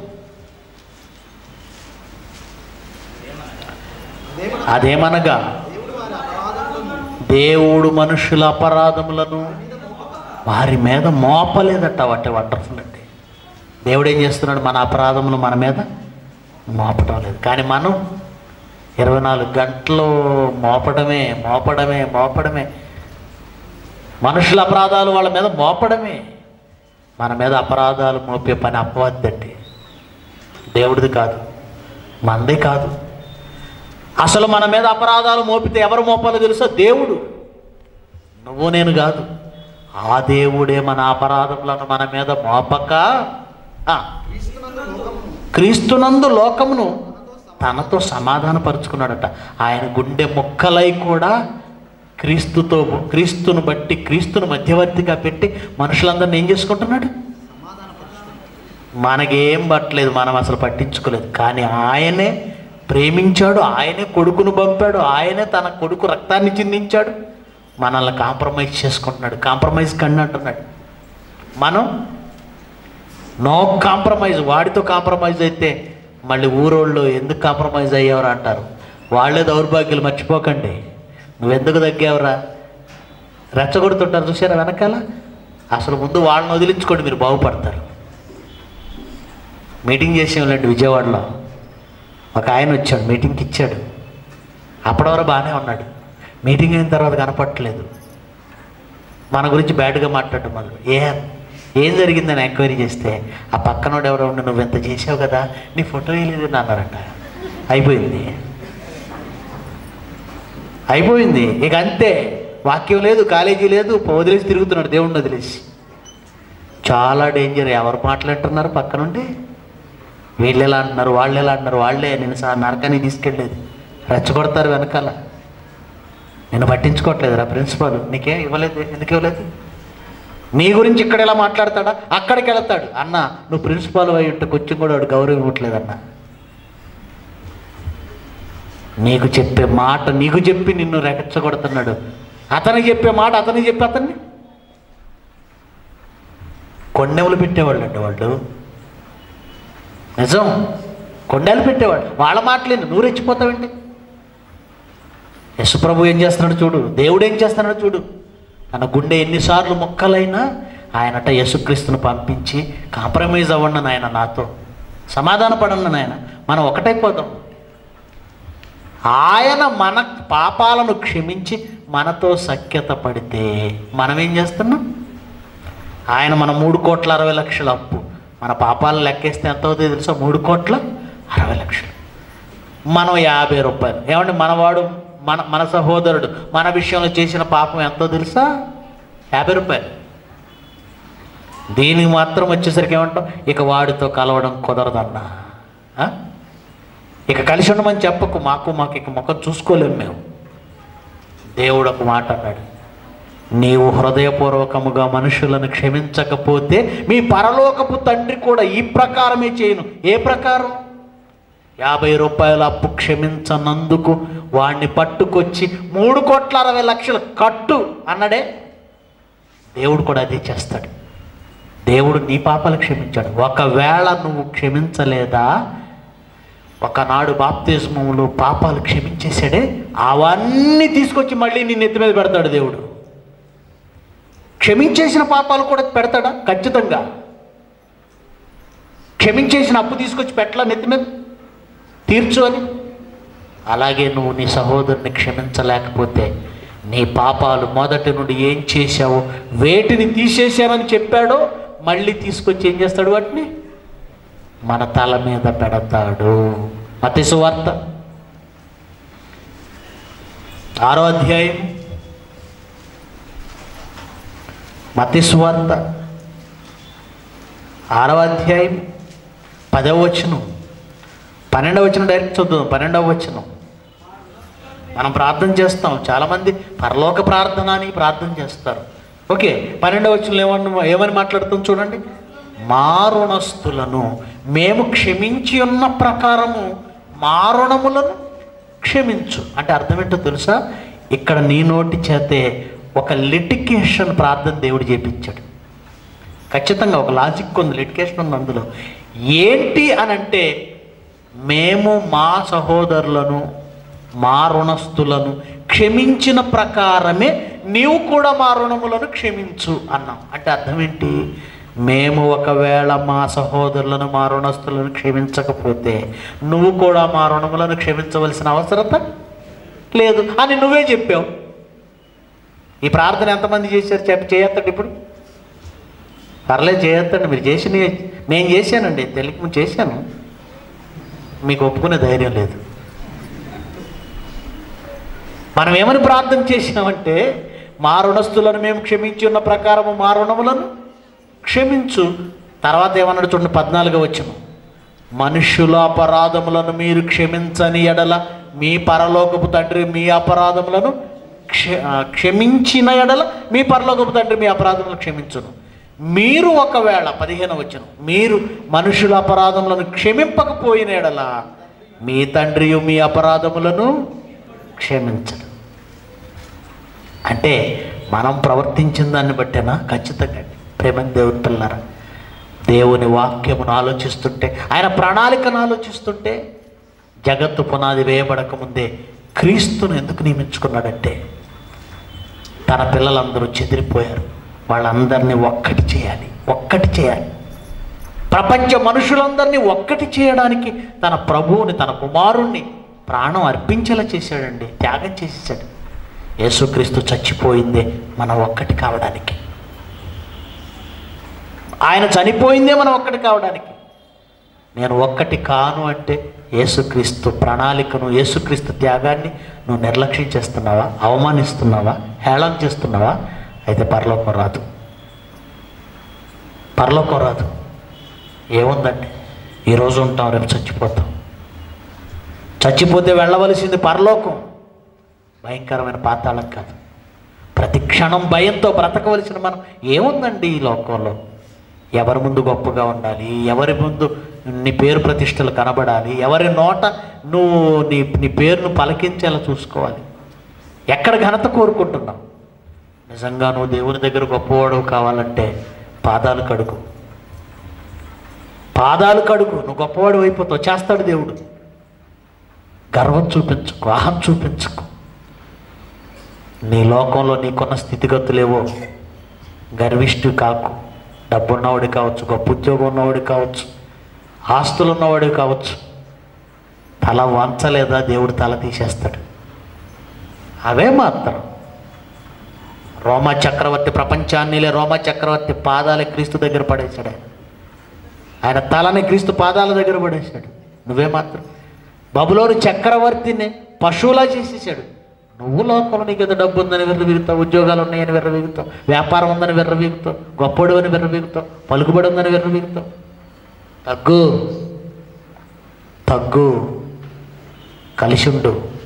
దేవుడు అదేమనగా దేవుడు వారి అపరాధములను దేవుడు మనుషుల అపరాధములను వారి మీద మోపలేదట వాటి వండర్ఫుల్ అండి దేవుడు ఏం చేస్తున్నాడు మన అపరాధములు మన మీద మోపడం లేదు కానీ మనం ఇరవై నాలుగు గంటలు మోపడమే మోపడమే మోపడమే మనుషుల అపరాధాలు వాళ్ళ మీద మోపడమే మన మీద అపరాధాలు మోపే పని అపవద్దండి దేవుడిది కాదు మనది కాదు అసలు మన మీద అపరాధాలు మోపితే ఎవరు మోపాలో తెలుసా దేవుడు నువ్వు నేను కాదు ఆ దేవుడే మన అపరాధములను మన మీద మోపక ఆ, క్రీస్తునందు లోకమును క్రీస్తునందు లోకమును తనతో సమాధానపరుచుకున్నాడట ఆయన గుండె ముక్కలై కూడా క్రీస్తుతో క్రీస్తును బట్టి క్రీస్తును మధ్యవర్తిగా పెట్టి మనుషులందరిని ఏం చేసుకుంటున్నాడు మనకేం పట్టలేదు మనం అసలు పట్టించుకోలేదు కానీ ఆయనే ప్రేమించాడు ఆయనే కొడుకును పంపాడు ఆయనే తన కొడుకు రక్తాన్ని చిందించాడు మనల్ని కాంప్రమైజ్ చేసుకుంటున్నాడు కాంప్రమైజ్ కండి అంటున్నాడు మనం నో కాంప్రమైజ్ వాడితో కాంప్రమైజ్ అయితే మళ్ళీ ఊరోళ్ళు ఎందుకు కాంప్రమైజ్ అయ్యేవారు అంటారు వాళ్ళే దౌర్భాగ్యులు మర్చిపోకండి నువ్వెందుకు తగ్గావురా రెచ్చగొడుతుంటారు చూసారా వెనకాల అసలు ముందు వాళ్ళని వదిలించుకోండి మీరు బాగుపడతారు మీటింగ్ చేసేవాళ్ళండి విజయవాడలో ఒక ఆయన వచ్చాడు మీటింగ్కి ఇచ్చాడు అప్పటి వరకు బాగానే ఉన్నాడు మీటింగ్ అయిన తర్వాత కనపట్టలేదు మన గురించి బ్యాడ్గా మాట్లాడటం మొదలు ఏ ఏం జరిగిందని ఎంక్వైరీ చేస్తే ఆ పక్కనోడు ఎవరో ఉండి నువ్వు ఎంత చేసావు కదా నీ ఫోటో వేయలేదు అని అన్నారట అయిపోయింది అయిపోయింది ఇక అంతే వాక్యం లేదు కాలేజీ లేదు వదిలేసి తిరుగుతున్నాడు దేవుణ్ణి వదిలేసి చాలా డేంజర్ ఎవరు మాట్లాడుతున్నారు పక్క నుండి వీళ్ళు ఎలా అంటున్నారు వాళ్ళు ఎలా అంటున్నారు వాళ్ళే నేను సా నరకానికి తీసుకెళ్ళలేదు రెచ్చగొడతారు వెనకాల నేను పట్టించుకోవట్లేదురా ప్రిన్సిపాల్ నీకే ఇవ్వలేదు ఎందుకు ఇవ్వలేదు నీ గురించి ఇక్కడ ఎలా మాట్లాడతాడా అక్కడికి వెళతాడు అన్న నువ్వు ప్రిన్సిపాల్ అయి ఉంటే కొంచెం కూడా వాడు గౌరవం ఇవ్వట్లేదన్న నీకు చెప్పే మాట నీకు చెప్పి నిన్ను రెచ్చగొడుతున్నాడు అతనికి చెప్పే మాట అతనికి చెప్పి అతన్ని కొండెములు పెట్టేవాళ్ళు అండి వాళ్ళు నిజం కొండలు పెట్టేవాడు వాళ్ళ మాటలేను నువ్వు రెచ్చిపోతావండి యశుప్రభు ఏం చేస్తున్నాడు చూడు దేవుడు ఏం చేస్తున్నాడు చూడు తన గుండె ఎన్నిసార్లు మొక్కలైనా ఆయనట యేసుక్రీస్తును పంపించి కాంప్రమైజ్ అవ్వండి నాయన నాతో సమాధాన పడండి నాయన మనం ఒకటైపోదాం ఆయన మన పాపాలను క్షమించి మనతో సఖ్యత పడితే మనం ఏం చేస్తున్నాం ఆయన మన మూడు కోట్ల అరవై లక్షల అప్పు మన పాపాలను లెక్కేస్తే ఎంత అవుతుంది తెలుసా మూడు కోట్ల అరవై లక్షలు మనం యాభై రూపాయలు ఏమంటే మనవాడు మన మన సహోదరుడు మన విషయంలో చేసిన పాపం ఎంతో తెలుసా యాభై రూపాయలు దీనికి మాత్రం వచ్చేసరికి ఏమంటాం ఇక వాడితో కలవడం కుదరదన్నా ఆ? ఇక కలిసి ఉండమని చెప్పకు మాకు మాకు ఇక ముఖం చూసుకోలేము మేము దేవుడు ఒక మాట అన్నాడు నీవు హృదయపూర్వకముగా మనుషులను క్షమించకపోతే మీ పరలోకపు తండ్రి కూడా ఈ ప్రకారమే చేయను ఏ ప్రకారం యాభై రూపాయల అప్పు క్షమించనందుకు వాడిని పట్టుకొచ్చి మూడు కోట్ల అరవై లక్షలు కట్టు అన్నాడే దేవుడు కూడా అదే చేస్తాడు దేవుడు నీ పాపాలు క్షమించాడు ఒకవేళ నువ్వు క్షమించలేదా ఒకనాడు బాప్తిజములు పాపాలు క్షమించేశాడే అవన్నీ తీసుకొచ్చి మళ్ళీ నీ నెత్తి మీద పెడతాడు దేవుడు క్షమించేసిన పాపాలు కూడా పెడతాడా ఖచ్చితంగా క్షమించేసిన అప్పు తీసుకొచ్చి పెట్టలా నెత్తి మీద తీర్చు అని అలాగే నువ్వు నీ సహోదరుని క్షమించలేకపోతే నీ పాపాలు మొదటి నుండి ఏం చేశావో వేటిని తీసేశానని చెప్పాడో మళ్ళీ తీసుకొచ్చి ఏం చేస్తాడు వాటిని మన తల మీద పెడతాడు మతి సువార్త ఆరో అధ్యాయం మతి సువార్త ఆరవ అధ్యాయం పదవ వచనం పన్నెండవ వచనం డైరెక్ట్ చూద్దాం పన్నెండవ వచనం మనం ప్రార్థన చేస్తాం చాలామంది పరలోక ప్రార్థన అని ప్రార్థన చేస్తారు ఓకే పన్నెండవ వచనంలో ఏమన్నా ఏమని మాట్లాడుతాం చూడండి మా రుణస్థులను మేము క్షమించి ఉన్న ప్రకారము మా రుణములను క్షమించు అంటే అర్థం ఏంటో తెలుసా ఇక్కడ నీ నోటి చేతే ఒక లిటికేషన్ ప్రార్థన దేవుడు చేపించాడు ఖచ్చితంగా ఒక లాజిక్ ఉంది లిటికేషన్ ఉంది అందులో ఏంటి అని అంటే మేము మా సహోదరులను మా రుణస్థులను క్షమించిన ప్రకారమే నీవు కూడా మా రుణములను క్షమించు అన్నాం అంటే అర్థం ఏంటి మేము ఒకవేళ మా సహోదరులను మా రుణస్థులను క్షమించకపోతే నువ్వు కూడా మా రుణములను క్షమించవలసిన అవసరత లేదు అని నువ్వే చెప్పావు ఈ ప్రార్థన ఎంతమంది చేశారు చెప్పి చేయొద్దండి ఇప్పుడు పర్లేదు చేయొద్దండి మీరు చేసిన నేను చేశానండి తెలుగు చేశాను మీకు ఒప్పుకునే ధైర్యం లేదు మనం ఏమని ప్రార్థన చేసినామంటే మా రుణస్థులను మేము క్షమించి ఉన్న ప్రకారము మా రుణములను క్షమించు తర్వాత ఏమన్నాడు చూడండి పద్నాలుగు వచ్చను మనుష్యుల అపరాధములను మీరు క్షమించని ఎడల మీ పరలోకపు తండ్రి మీ అపరాధములను క్ష ఆ, క్షమించిన ఎడల మీ పరలోకపు తండ్రి మీ అపరాధములను క్షమించును మీరు ఒకవేళ పదిహేను వచ్చను మీరు మనుషుల అపరాధములను క్షమింపకపోయిన ఎడల మీ తండ్రియు మీ అపరాధములను క్షమించడు అంటే మనం ప్రవర్తించిన దాన్ని బట్టేనా ఖచ్చితంగా ప్రేమ దేవుని పిల్లరా దేవుని వాక్యమును ఆలోచిస్తుంటే ఆయన ప్రణాళికను ఆలోచిస్తుంటే జగత్తు పునాది వేయబడక ముందే క్రీస్తును ఎందుకు నియమించుకున్నాడంటే తన పిల్లలందరూ చెదిరిపోయారు వాళ్ళందరినీ ఒక్కటి చేయాలి ఒక్కటి చేయాలి ప్రపంచ మనుషులందరినీ ఒక్కటి చేయడానికి తన ప్రభువుని తన కుమారుణ్ణి ప్రాణం అర్పించేలా చేశాడండి త్యాగం చేసేసాడు యేసుక్రీస్తు చచ్చిపోయిందే మనం ఒక్కటి కావడానికి ఆయన చనిపోయిందే మనం ఒక్కటి కావడానికి నేను ఒక్కటి కాను అంటే యేసుక్రీస్తు ప్రణాళికను యేసుక్రీస్తు త్యాగాన్ని నువ్వు నిర్లక్ష్యం చేస్తున్నావా అవమానిస్తున్నావా హేళన చేస్తున్నావా అయితే పరలోకం రాదు పరలోకం రాదు ఏముందండి ఈరోజు ఉంటాం రేపు చచ్చిపోతాం చచ్చిపోతే వెళ్ళవలసింది పరలోకం భయంకరమైన పాతాళం కాదు ప్రతి క్షణం భయంతో బ్రతకవలసిన మనం ఏముందండి ఈ లోకంలో ఎవరి ముందు గొప్పగా ఉండాలి ఎవరి ముందు నీ పేరు ప్రతిష్టలు కనబడాలి ఎవరి నోట నువ్వు నీ నీ పేరును పలకించేలా చూసుకోవాలి ఎక్కడ ఘనత కోరుకుంటున్నావు నిజంగా నువ్వు దేవుని దగ్గర గొప్పవాడు కావాలంటే పాదాలు కడుగు పాదాలు కడుగు నువ్వు గొప్పవాడు అయిపోతావు చేస్తాడు దేవుడు గర్వం చూపించుకో అహం చూపించుకో నీ లోకంలో నీకున్న స్థితిగతులేవో గర్విష్ఠు కాకు డబ్బున్నవాడు కావచ్చు గొప్ప ఉద్యోగం ఉన్నవాడు కావచ్చు ఆస్తులు ఉన్నవాడు కావచ్చు తల వంచలేదా దేవుడు తల తీసేస్తాడు అవే మాత్రం రోమా చక్రవర్తి ప్రపంచాన్నిలే రోమా చక్రవర్తి పాదాల క్రీస్తు దగ్గర పడేశాడు ఆయన. ఆయన తలని క్రీస్తు పాదాల దగ్గర పడేశాడు నువ్వే మాత్రం బబులోని చక్రవర్తిని పశువులా చేసేసాడు నువ్వు లోకంలో నీకు ఏదో డబ్బు ఉందని విర్రవీగుతావు ఉద్యోగాలు ఉన్నాయని విర్రవీగుతావు వ్యాపారం ఉందని విర్రవీగుతావు గొప్పడు అని విర్రవీగుతావు పలుకుబడి ఉందని విర్రవీగుతావు తగ్గు తగ్గు కలిసి ఉండు